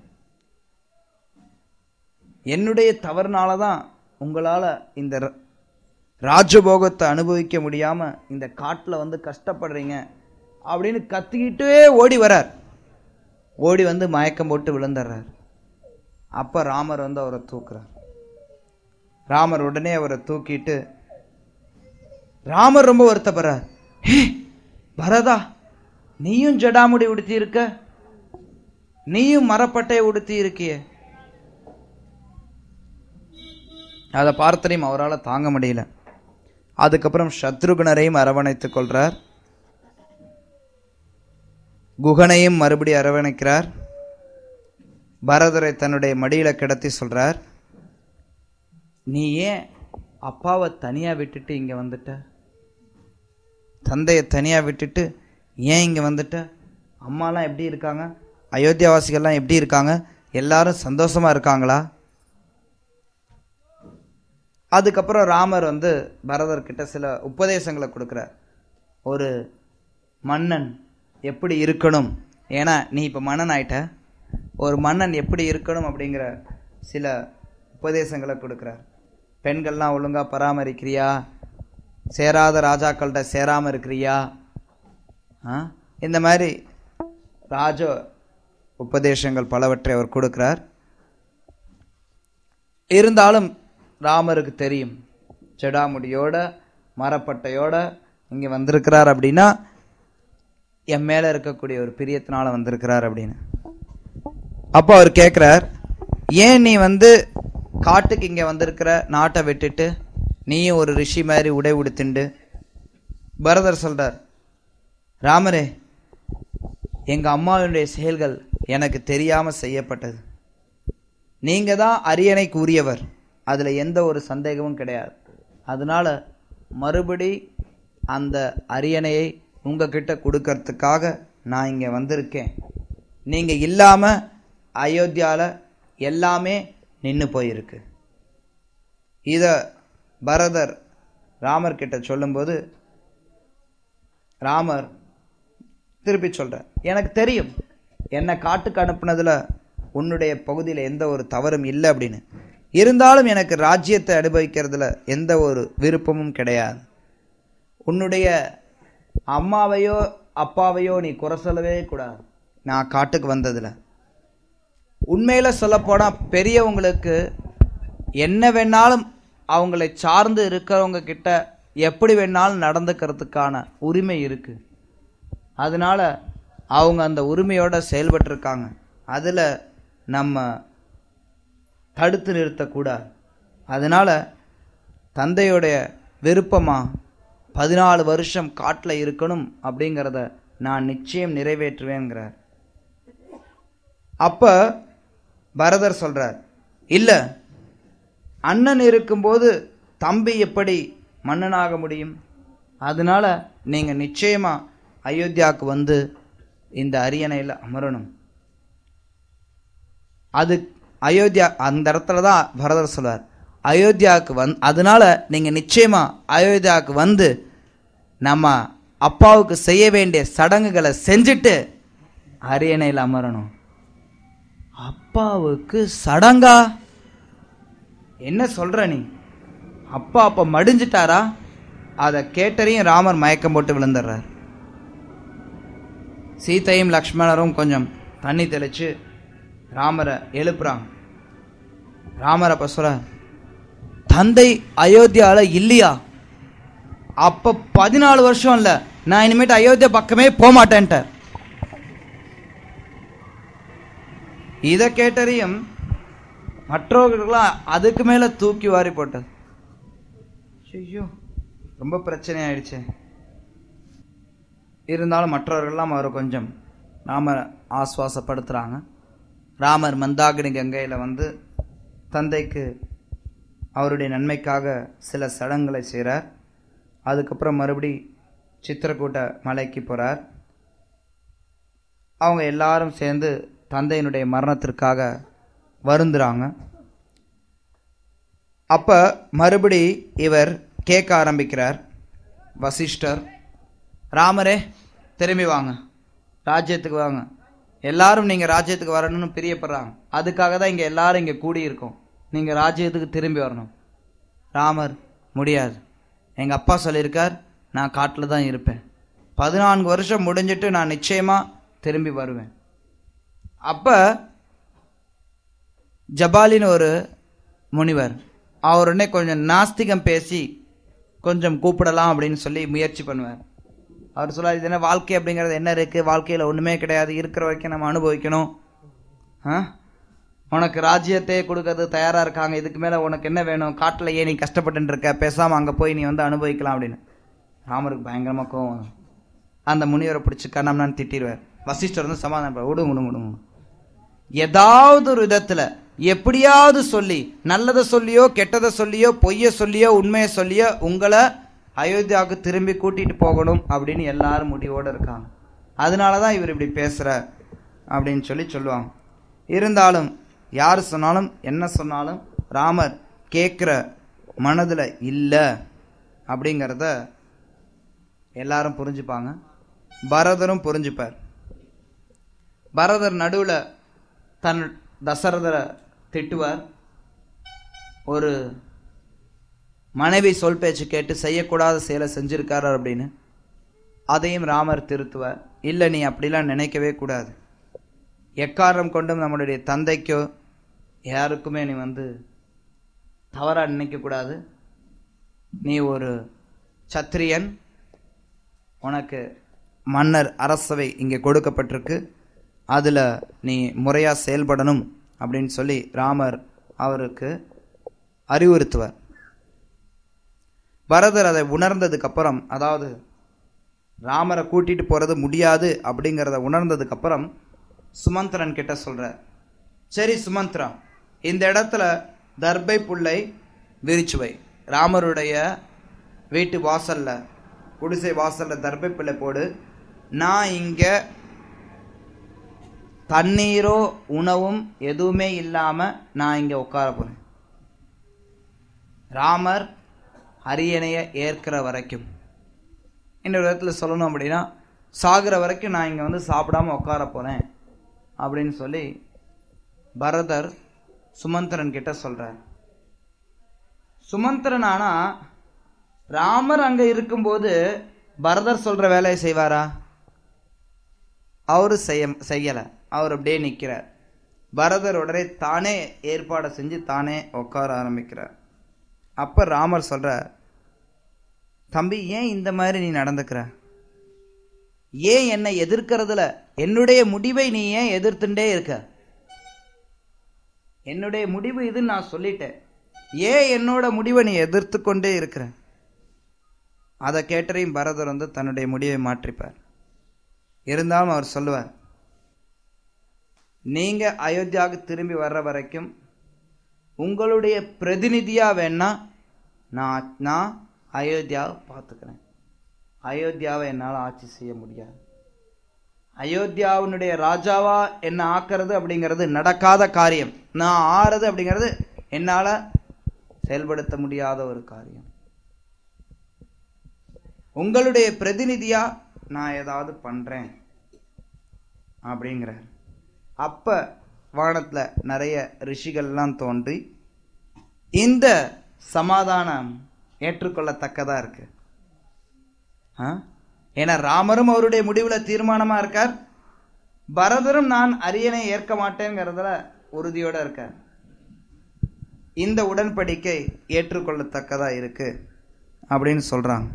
என்னுடைய தவறுனால தான் உங்களால இந்த ர- ராஜபோகத்தை அனுபவிக்க முடியாம இந்த காட்டுல வந்து கஷ்டப்படுறீங்க அப்படின்னு கத்திக்கிட்டே ஓடி வரார் ஓடி வந்து மயக்கம் போட்டு விழுந்துடுறார் அப்ப ராமர் வந்து அவரை தூக்குறார் ராமர் உடனே அவரை தூக்கிட்டு ராமர் ரொம்ப வருத்தப்படுறார் "ஹே, பரதா நீயும் ஜடாமுடி உடுத்தி இருக்க நீயும் மரப்பட்டையை உடுத்தி இருக்கியே அதை பார்த்தனையும் அவரால் தாங்க முடியல அதுக்கப்புறம் சத்ருகுணரையும் அரவணைத்துக் கொள்றார் குகனையும் மறுபடி அரவணைக்கிறார் பரதரை தன்னுடைய மடியில கிடத்தி சொல்றார் நீ ஏன் அப்பாவை தனியா விட்டுட்டு இங்க வந்துட்ட தந்தையை தனியா விட்டுட்டு ஏன் இங்க வந்துட்ட அம்மாலாம் எப்படி இருக்காங்க அயோத்தியாவாசிகள்லாம் எப்படி இருக்காங்க எல்லாரும் சந்தோஷமா இருக்காங்களா அதுக்கப்புறம் ராமர் வந்து பரதர்கிட்ட சில உபதேசங்களை கொடுக்குறார் ஒரு மன்னன் எப்படி இருக்கணும் ஏன்னா நீ இப்போ மன்னன் ஆயிட்ட ஒரு மன்னன் எப்படி இருக்கணும் அப்படிங்கிற சில உபதேசங்களை கொடுக்குறார் பெண்கள்லாம் ஒழுங்கா பராமரிக்கிறியா சேராத ராஜாக்கள்கிட்ட சேராம இருக்கிறியா ஆ? இந்த மாதிரி ராஜ உபதேசங்கள் பலவற்றை அவர் கொடுக்கிறார் இருந்தாலும் ராமருக்கு தெரியும் ஜடாமுடியோட மரப்பட்டையோட இங்க வந்திருக்கிறார் அப்படின்னா என் மேல இருக்கக்கூடிய ஒரு பிரியத்தினால வந்திருக்கிறார் அப்படின்னு அப்போ அவர் கேட்கிறார் ஏன் நீ வந்து காட்டுக்கு இங்க வந்திருக்கிற நாட்டை விட்டுட்டு நீயும் ஒரு ரிஷி மாதிரி உடை உடுத்துண்டு பரதர் சொல்றார் ராமரே எங்க அம்மாவினுடைய செயல்கள் எனக்கு தெரியாம செய்யப்பட்டது நீங்க தான் அரியணைக்கு உரியவர் அதுல எந்த ஒரு சந்தேகமும் கிடையாது அதனால மறுபடி அந்த அரியணையை உங்ககிட்ட கொடுக்கறதுக்காக நான் இங்க வந்திருக்கேன் நீங்க இல்லாம அயோத்தியால எல்லாமே நின்னு போயிருக்கு இத பரதர் ராமர் கிட்ட சொல்லும்போது ராமர் திருப்பி சொல்றார் எனக்கு தெரியும் என்னை காட்டுக்கு அனுப்புனதுல உன்னுடைய பகுதியில் எந்த ஒரு தவறும் இல்லை அப்படின்னு இருந்தாலும் எனக்கு ராஜ்யத்தை அனுபவிக்கிறதுல எந்த ஒரு விருப்பமும் கிடையாது உன்னுடைய அம்மாவையோ அப்பாவையோ நீ குறை சொல்லவே கூடாது நான் காட்டுக்கு வந்ததுல உண்மையில சொல்லப்போனா பெரியவங்களுக்கு என்ன வேணாலும் அவங்களை சார்ந்து இருக்கிறவங்க கிட்ட எப்படி வேணாலும் நடந்துக்கிறதுக்கான உரிமை இருக்கு அதனால அவங்க அந்த உரிமையோட செயல்பட்டு இருக்காங்க அதுல நம்ம தடுத்து நிறுத்தக்கூடாது அதனால தந்தையுடைய விருப்பமா பதினாலு வருஷம் காட்டில் இருக்கணும் அப்படிங்கிறத நான் நிச்சயம் நிறைவேற்றுவேங்கிறார் அப்ப பரதர் சொல்றார் இல்ல அண்ணன் இருக்கும்போது தம்பி எப்படி மன்னனாக முடியும் அதனால நீங்க நிச்சயமா அயோத்தியாவுக்கு வந்து இந்த அரியணையில் அமரணும் அது அயோத்தியா அந்த இடத்துல தான் பரதர் சொல்றார் அயோத்தியாவுக்கு வந் அதனால நீங்க நிச்சயமா அயோத்தியாவுக்கு வந்து நம்ம அப்பாவுக்கு செய்ய வேண்டிய சடங்குகளை செஞ்சுட்டு அரியணையில் அமரணும் அப்பாவுக்கு சடங்கா என்ன சொல்ற நீ அப்பா அப்ப மடிஞ்சிட்டாரா அதை கேட்டரையும் ராமர் மயக்கம் போட்டு விழுந்துடுறார் சீதையும் லக்ஷ்மணரும் கொஞ்சம் தண்ணி தெளிச்சு ராமரை எழுப்புறாங்க ராமர் அப்ப சொல்ற தந்தை அயோத்தியால இல்லையா அப்ப பதினாலு வருஷம் இல்ல நான் இனிமேட்டு அயோத்தியா பக்கமே போக மாட்டேன்ட்டார் இதை கேட்டறியும் மற்றவர்கள்லாம் அதுக்கு மேல தூக்கி வாரி போட்டது ஐயோ ரொம்ப பிரச்சனை ஆயிடுச்சே இருந்தாலும் மற்றவர்கள்லாம் அவரை கொஞ்சம் ராமர் ஆஸ்வாசப்படுத்துறாங்க ராமர் மந்தாகினி கங்கையில் வந்து தந்தைக்கு அவருடைய நன்மைக்காக சில சடங்குகளை செய்கிறார் அதுக்கப்புறம் மறுபடி சித்திரக்கூட்ட மலைக்கு போகிறார் அவங்க எல்லாரும் சேர்ந்து தந்தையினுடைய மரணத்திற்காக வருந்துறாங்க அப்ப மறுபடி இவர் கேட்க ஆரம்பிக்கிறார் வசிஷ்டர் ராமரே திரும்பி வாங்க ராஜ்யத்துக்கு வாங்க எல்லாரும் நீங்க ராஜ்யத்துக்கு வரணும்னு பிரியப்படுறாங்க அதுக்காக தான் இங்க எல்லாரும் இங்க கூடியிருக்கோம் நீங்க ராஜ்யத்துக்கு திரும்பி வரணும் ராமர் முடியாது எங்க அப்பா சொல்லியிருக்கார் நான் காட்டில் தான் இருப்பேன் பதினான்கு வருஷம் முடிஞ்சிட்டு நான் நிச்சயமா திரும்பி வருவேன் அப்ப ஜபாலின்னு ஒரு முனிவர் அவர் உடனே கொஞ்சம் நாஸ்திகம் பேசி கொஞ்சம் கூப்பிடலாம் அப்படின்னு சொல்லி முயற்சி பண்ணுவார் அவர் சொல்லார் இது என்ன வாழ்க்கை அப்படிங்கிறது என்ன இருக்கு வாழ்க்கையில் ஒண்ணுமே கிடையாது இருக்கிற வரைக்கும் நம்ம அனுபவிக்கணும் ஆ? உனக்கு ராஜ்யத்தை கொடுக்கறது தயாரா இருக்காங்க இதுக்கு மேல உனக்கு என்ன வேணும் காட்டுல ஏன் நீ கஷ்டப்பட்டு இருக்க பேசாம அங்க போய் நீ வந்து அனுபவிக்கலாம் அப்படின்னு ராமருக்கு பயங்கரமா கோவம் வரும். அந்த முனிவரை பிடிச்சி கண்ணம்னான்னு திட்டிடுவார் வசிஷ்டர் வந்து சமாதானம் பண்ணுவார். விடு விடு விடு விடு. ஏதாவது ஒரு விதத்துல எப்படியாவது சொல்லி நல்லதை சொல்லியோ கெட்டதை சொல்லியோ பொய்ய சொல்லியோ உண்மையை சொல்லியோ உங்களை அயோத்தியாவுக்கு திரும்பி கூட்டிட்டு போகணும் அப்படின்னு எல்லாரும் முடிவோட இருக்காங்க அதனாலதான் இவர் இப்படி பேசுற அப்படின்னு சொல்லி சொல்லுவாங்க இருந்தாலும் யார் சொன்னாலும் என்ன சொன்னாலும் ராமர் கேட்குற மனதுல இல்லை அப்படிங்கிறத எல்லாரும் புரிஞ்சுப்பாங்க பரதரும் புரிஞ்சுப்பார் பரதர் நடுவுல தன் தசரதரை திட்டுவார் ஒரு மனைவி சொல் பேச்சு கேட்டு செய்யக்கூடாத செயலை செஞ்சிருக்காரு அப்படின்னு அதையும் ராமர் திருத்துவார் இல்லை நீ அப்படிலாம் நினைக்கவே கூடாது எக்காரணம் கொண்டும் நம்மளுடைய தந்தைக்கோ யாருக்குமே நீ வந்து தவறா நினைக்க கூடாது நீ ஒரு சத்திரியன் உனக்கு மன்னர் அரசவை இங்கே கொடுக்கப்பட்டிருக்கு அதில் நீ முறையாக செயல்படணும் அப்படின்னு சொல்லி ராமர் அவருக்கு அறிவுறுத்துவார் பரதர் அதை உணர்ந்ததுக்கு அப்புறம் அதாவது ராமரை கூட்டிட்டு போறது முடியாது அப்படிங்கிறத உணர்ந்ததுக்கு அப்புறம் சுமந்திரன் கிட்ட சொல்றார் சரி சுமந்திரா இந்த இடத்துல தர்பை புல்லை விரிச்சு வை ராமருடைய வீட்டு வாசல்ல குடிசை வாசல்ல தர்பை புல்லை போடு நான் இங்க தண்ணீரோ உணவும் எதுவுமே இல்லாம நான் இங்க உட்கார போறேன் ராமர் அரியணையை ஏற்கிற வரைக்கும் இன்னொரு விதத்துல சொல்லணும் அப்படின்னா சாகுற வரைக்கும் நான் இங்க வந்து சாப்பிடாம உட்கார போறேன் அப்படின்னு சொல்லி பரதர் சுமந்திரன் கிட்ட சொல்றார் சுமந்திரன் ஆனா ராமர் அங்க இருக்கும்போது பரதர் சொல்ற வேலையை செய்வாரா அவரு செய்ய செய்யல அவர் அப்படியே நிக்கிறார் பரதர் உடனே தானே ஏற்பாடை செஞ்சு தானே உட்கார ஆரம்பிக்கிறார் அப்ப ராமர் சொல்ற தம்பி ஏன் இந்த மாதிரி நீ நடந்துக்கிற ஏன் என்னை எதிர்க்கிறதுல என்னுடைய முடிவை நீ ஏன் எதிர்த்துட்டே இருக்க என்னுடைய முடிவு இதுன்னு நான் சொல்லிட்டேன் ஏன் என்னோட முடிவை நீ எதிர்த்து கொண்டே இருக்கிற அதை கேட்டறையும் பரதர் வந்து தன்னுடைய முடிவை மாற்றிப்பார் இருந்தாலும் அவர் சொல்லுவார் நீங்க அயோத்தியாவுக்கு திரும்பி வர்ற வரைக்கும் உங்களுடைய பிரதிநிதியா வேணா நான் நான் அயோத்தியாவை பார்த்துக்கிறேன் அயோத்தியாவை என்னால் ஆட்சி செய்ய முடியாது அயோத்தியாவினுடைய ராஜாவா என்ன ஆக்கிறது அப்படிங்கிறது நடக்காத காரியம் நான் ஆறது அப்படிங்கிறது என்னால செயல்படுத்த முடியாத ஒரு காரியம் உங்களுடைய பிரதிநிதியா நான் ஏதாவது பண்றேன் அப்படிங்கிறார் அப்ப வானத்துல நிறைய ரிஷிகள்லாம் தோன்றி இந்த சமாதானம் ஏற்றுக்கொள்ளத்தக்கதா இருக்கு ஆ? ஏன்னா ராமரும் அவருடைய முடிவுல தீர்மானமா இருக்கார் பரதரும் நான் அரியணை ஏற்க மாட்டேங்கிறதுல உறுதியோட இருக்கார் இந்த உடன்படிக்கை ஏற்றுக்கொள்ளத்தக்கதா இருக்கு அப்படின்னு சொல்றாங்க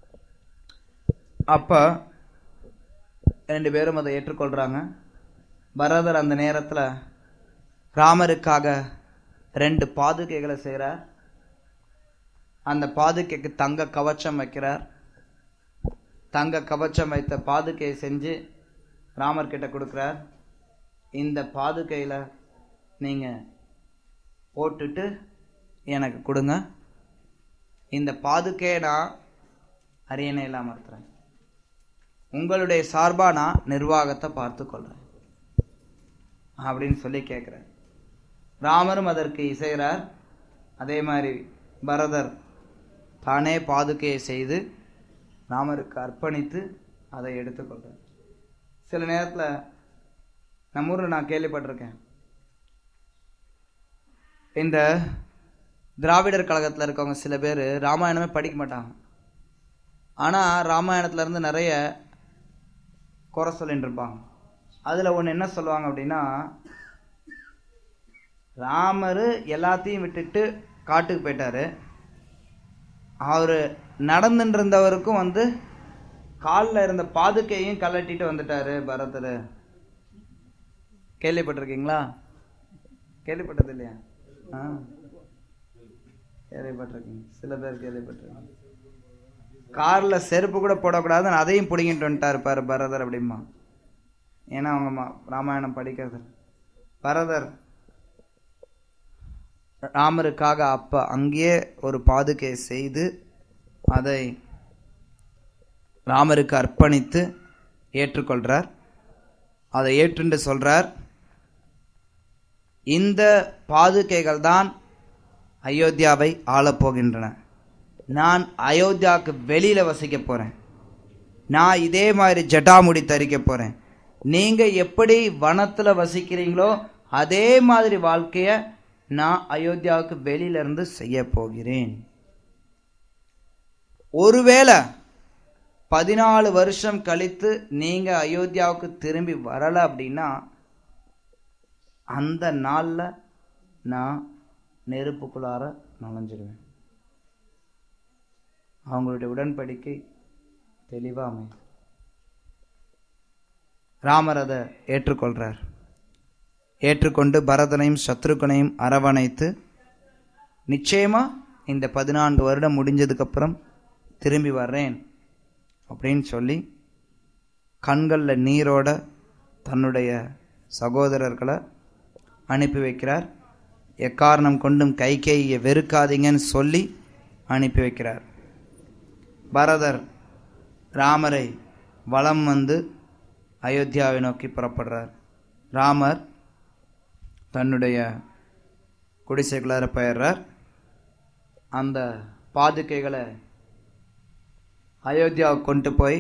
அப்ப ரெண்டு பேரும் அதை ஏற்றுக்கொள்றாங்க பரதர் அந்த நேரத்துல ராமருக்காக ரெண்டு பாதுகைகளை செய்கிறார் அந்த பாதுகைக்கு தங்க கவச்சம் வைக்கிறார் தங்க கவச்சம் வைத்த பாதுகையை செஞ்சு ராமர் கிட்ட கொடுக்கிறார் இந்த பாதுகையில நீங்க போட்டுட்டு எனக்கு கொடுங்க இந்த பாதுகையை நான் அரியணையில் அமர்த்துறேன் உங்களுடைய சார்பா நான் நிர்வாகத்தை பார்த்து கொள்றேன் அப்படின்னு சொல்லி கேட்கிறார் ராமரும் அதற்கு இசைகிறார் அதே மாதிரி பரதர் தானே பாதுகையை செய்து ராமருக்கு அர்ப்பணித்து அதை எடுத்துக்கொள்றார் சில நேரத்துல நம்ம ஊர்ல நான் கேள்விப்பட்டிருக்கேன் இந்த திராவிடர் கழகத்துல இருக்கவங்க சில பேர் ராமாயணமே படிக்க மாட்டாங்க ஆனா ராமாயணத்துல இருந்து நிறைய குறை சொல்லிட்டு இருப்பாங்க அதுல ஒண்ணு என்ன சொல்லுவாங்க அப்படின்னா ராமர் எல்லாத்தையும் விட்டுட்டு காட்டுக்கு போயிட்டாரு அவரு நடந்துட்டு இருந்தவருக்கும் வந்து காலில் இருந்த பாதுகையும் கலட்டிட்டு வந்துட்டாரு பரதர் கேள்விப்பட்டிருக்கீங்களா கேள்விப்பட்டது இல்லையா ஆ கேள்விப்பட்டிருக்கீங்க சில பேர் கேள்விப்பட்டிருக்கீங்க கார்ல செருப்பு கூட போடக்கூடாதுன்னு அதையும் பிடிங்கிட்டு வந்துட்டாரு பாரு பரதர் அப்படிமா ஏன்னா அவங்க ம- ராமாயணம் படிக்கிறது இல்ல. பரதர் ராமருக்காக அப்ப அங்கேயே ஒரு பாதுகையை செய்து அதை ராமருக்கு அர்ப்பணித்து ஏற்றுக்கொள்றார் அதை ஏற்றுண்டு சொல்றார் இந்த பாதுகைகள் தான் அயோத்தியாவை ஆளப்போகின்றன நான் அயோத்தியாவுக்கு வெளியில வசிக்க போறேன் நான் இதே மாதிரி ஜட்டாமுடி தரிக்க போறேன் நீங்க எப்படி வனத்துல வசிக்கிறீங்களோ அதே மாதிரி வாழ்க்கைய நான் அயோத்தியாவுக்கு வெளியில இருந்து செய்ய போகிறேன் ஒருவேளை பதினாலு வருஷம் கழித்து நீங்க அயோத்தியாவுக்கு திரும்பி வரல அப்படின்னா அந்த நாள்ல நான் நெருப்புக்குள்ளார நுழைஞ்சிடுவேன் அவங்களுடைய உடன்படிக்கை தெளிவா அமையும் ராமர் அதை ஏற்றுக்கொள்றார் ஏற்றுக்கொண்டு பரதனையும் சத்ருகனையும் அரவணைத்து நிச்சயமா இந்த பதினான்கு வருடம் முடிஞ்சதுக்கு அப்புறம் திரும்பி வர்றேன் அப்படின்னு சொல்லி கண்களில் நீரோட தன்னுடைய சகோதரர்களை அனுப்பி வைக்கிறார் எக்காரணம் கொண்டும் கைகேயை வெறுக்காதீங்கன்னு சொல்லி அனுப்பி வைக்கிறார் பரதர் ராமரை வலம் வந்து அயோத்தியாவை நோக்கி புறப்படுறார் ராமர் தன்னுடைய குடிசைக்குள்ளார போயிடுறார் அந்த பாதுகைகளை அயோத்தியாவுக்கு கொண்டு போய்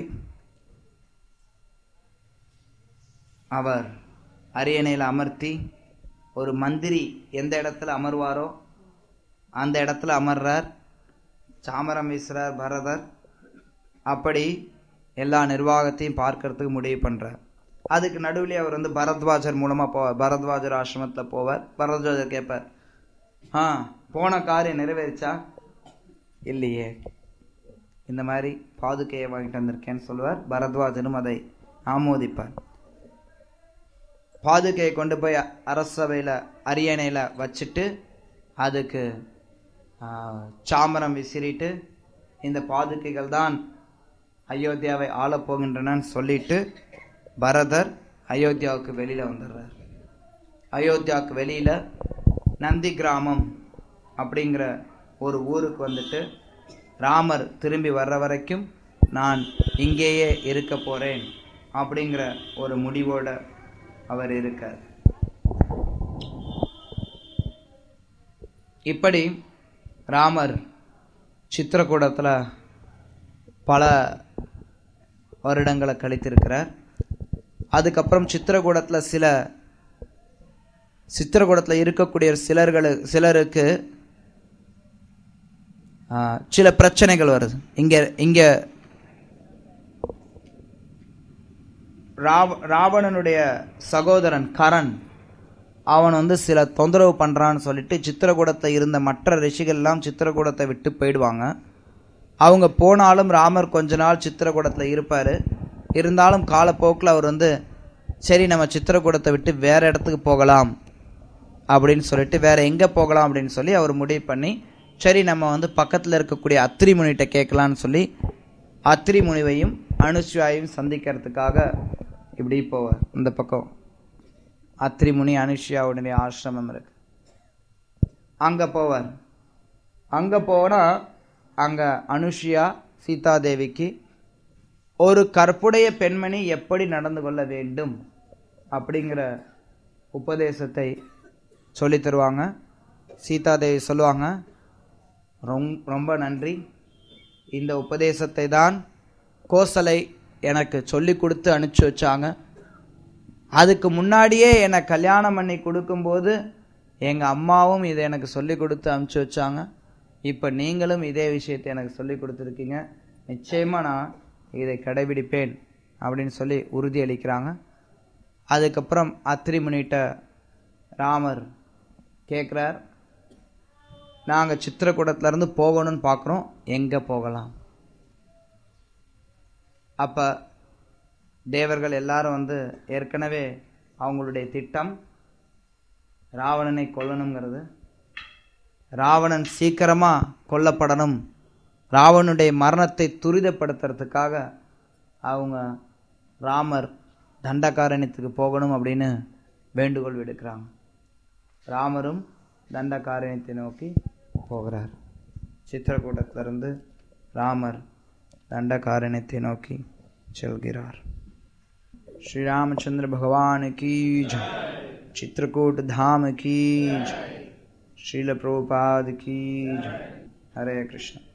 அவர் அரியணையில் அமர்த்தி ஒரு மந்திரி எந்த இடத்துல அமர்வாரோ அந்த இடத்துல அமர்றார் சாமரம் வீசுறார் பரதர் அப்படி எல்லா நிர்வாகத்தையும் பார்க்கறதுக்கு முடிவு பண்றார் அதுக்கு நடுவில் அவர் வந்து பரத்வாஜர் மூலமா போவார் பரத்வாஜர் ஆசிரமத்தில் போவார் பரத்வாஜர் கேட்பார் ஆ போன காரியம் நிறைவேறிச்சா இல்லையே இந்த மாதிரி பாதுகையை வாங்கிட்டு வந்திருக்கேன்னு சொல்லுவார் பரத்வாஜனும் அதை ஆமோதிப்பார் பாதுகையை கொண்டு போய் அரசவையில் அரியணையில் வச்சுட்டு அதுக்கு ஆ, சாமரம் விசிறிட்டு இந்த பாதுகைகள் தான் அயோத்தியாவை ஆளப் போகின்றனன்னு சொல்லிட்டு பரதர் அயோத்தியாவுக்கு வெளியில் வந்துடுறார் அயோத்தியாவுக்கு வெளியில் நந்தி கிராமம் அப்படிங்கிற ஒரு ஊருக்கு வந்துட்டு ராமர் திரும்பி வர்ற வரைக்கும் நான் இங்கேயே இருக்க போகிறேன் அப்படிங்கிற ஒரு முடிவோட அவர் இருக்கார் இப்படி ராமர் சித்திரக்கூடத்தில் பல வருடங்களை கழித்திருக்கிறார் அதுக்கப்புறம் சித்திரக்கூடத்தில் சில சித்திரக்கூடத்தில் இருக்கக்கூடிய சிலர்களு சிலருக்கு ஆ, சில பிரச்சனைகள் வருது இங்க இங்க ராவ ராவணனுடைய சகோதரன் கரண் அவன் வந்து சில தொந்தரவு பண்றான்னு சொல்லிட்டு சித்திரக்கூடத்தை இருந்த மற்ற ரிஷிகள் எல்லாம் சித்திரக்கூடத்தை விட்டு போயிடுவாங்க அவங்க போனாலும் ராமர் கொஞ்ச நாள் சித்திரக்கூடத்தில் இருப்பார் இருந்தாலும் காலப்போக்கில் அவர் வந்து சரி நம்ம சித்திரக்கூடத்தை விட்டு வேற இடத்துக்கு போகலாம் அப்படின்னு சொல்லிட்டு வேற எங்கே போகலாம் அப்படின்னு சொல்லி அவர் முடிவு பண்ணி சரி நம்ம வந்து பக்கத்தில் இருக்கக்கூடிய அத்திரி முனிகிட்ட கேட்கலான்னு சொல்லி அத்திரி முனிவையும் அனுஷ்யாவையும் சந்திக்கிறதுக்காக இப்படி போவார் இந்த பக்கம் அத்திரி முனி அனுஷ்யாவுடைய ஆசிரமம் இருக்கு அங்கே போவார் அங்கே போனால் அங்கே அனுஷ்யா சீதாதேவிக்கு ஒரு கற்புடைய பெண்மணி எப்படி நடந்து கொள்ள வேண்டும் அப்படிங்கிற உபதேசத்தை சொல்லித் தருவாங்க சீதாதேவி சொல்லுவாங்க ரொம் ரொம்ப நன்றி இந்த உபதேசத்தை தான் கோசலை எனக்கு சொல்லி கொடுத்து அனுப்பிச்சி வச்சாங்க அதுக்கு முன்னாடியே என்னை கல்யாணம் பண்ணி கொடுக்கும்போது எங்கள் அம்மாவும் இதை எனக்கு சொல்லி கொடுத்து அனுப்பிச்சி வச்சாங்க இப்போ நீங்களும் இதே விஷயத்தை எனக்கு சொல்லி கொடுத்துருக்கீங்க நிச்சயமாக நான் இதை கடைபிடிப்பேன் அப்படின்னு சொல்லி உறுதியளிக்கிறாங்க அதுக்கப்புறம் அத்திரி முனிட்ட ராமர் கேட்குறார் நாங்கள் சித்திரக்கூடத்துலேருந்து போகணும்னு பார்க்குறோம் எங்கே போகலாம் அப்போ தேவர்கள் எல்லாரும் வந்து ஏற்கனவே அவங்களுடைய திட்டம் ராவணனை கொல்லணுங்கிறது ராவணன் சீக்கிரமாக கொல்லப்படணும் ராவணனுடைய மரணத்தை துரிதப்படுத்துறதுக்காக அவங்க ராமர் தண்டகாரண்யத்துக்கு போகணும் அப்படின்னு வேண்டுகோள் விடுக்கிறாங்க ராமரும் தண்டகாரண்யத்தை நோக்கி போகிறார் சித்திரக்கூடத்திலிருந்து ராமர் தண்டகாரண்யத்தை நோக்கி செல்கிறார் श्री रामचंद्र भगवान की जय चित्रकूट धाम की जय श्रील प्रभुपाद की जय हरे कृष्ण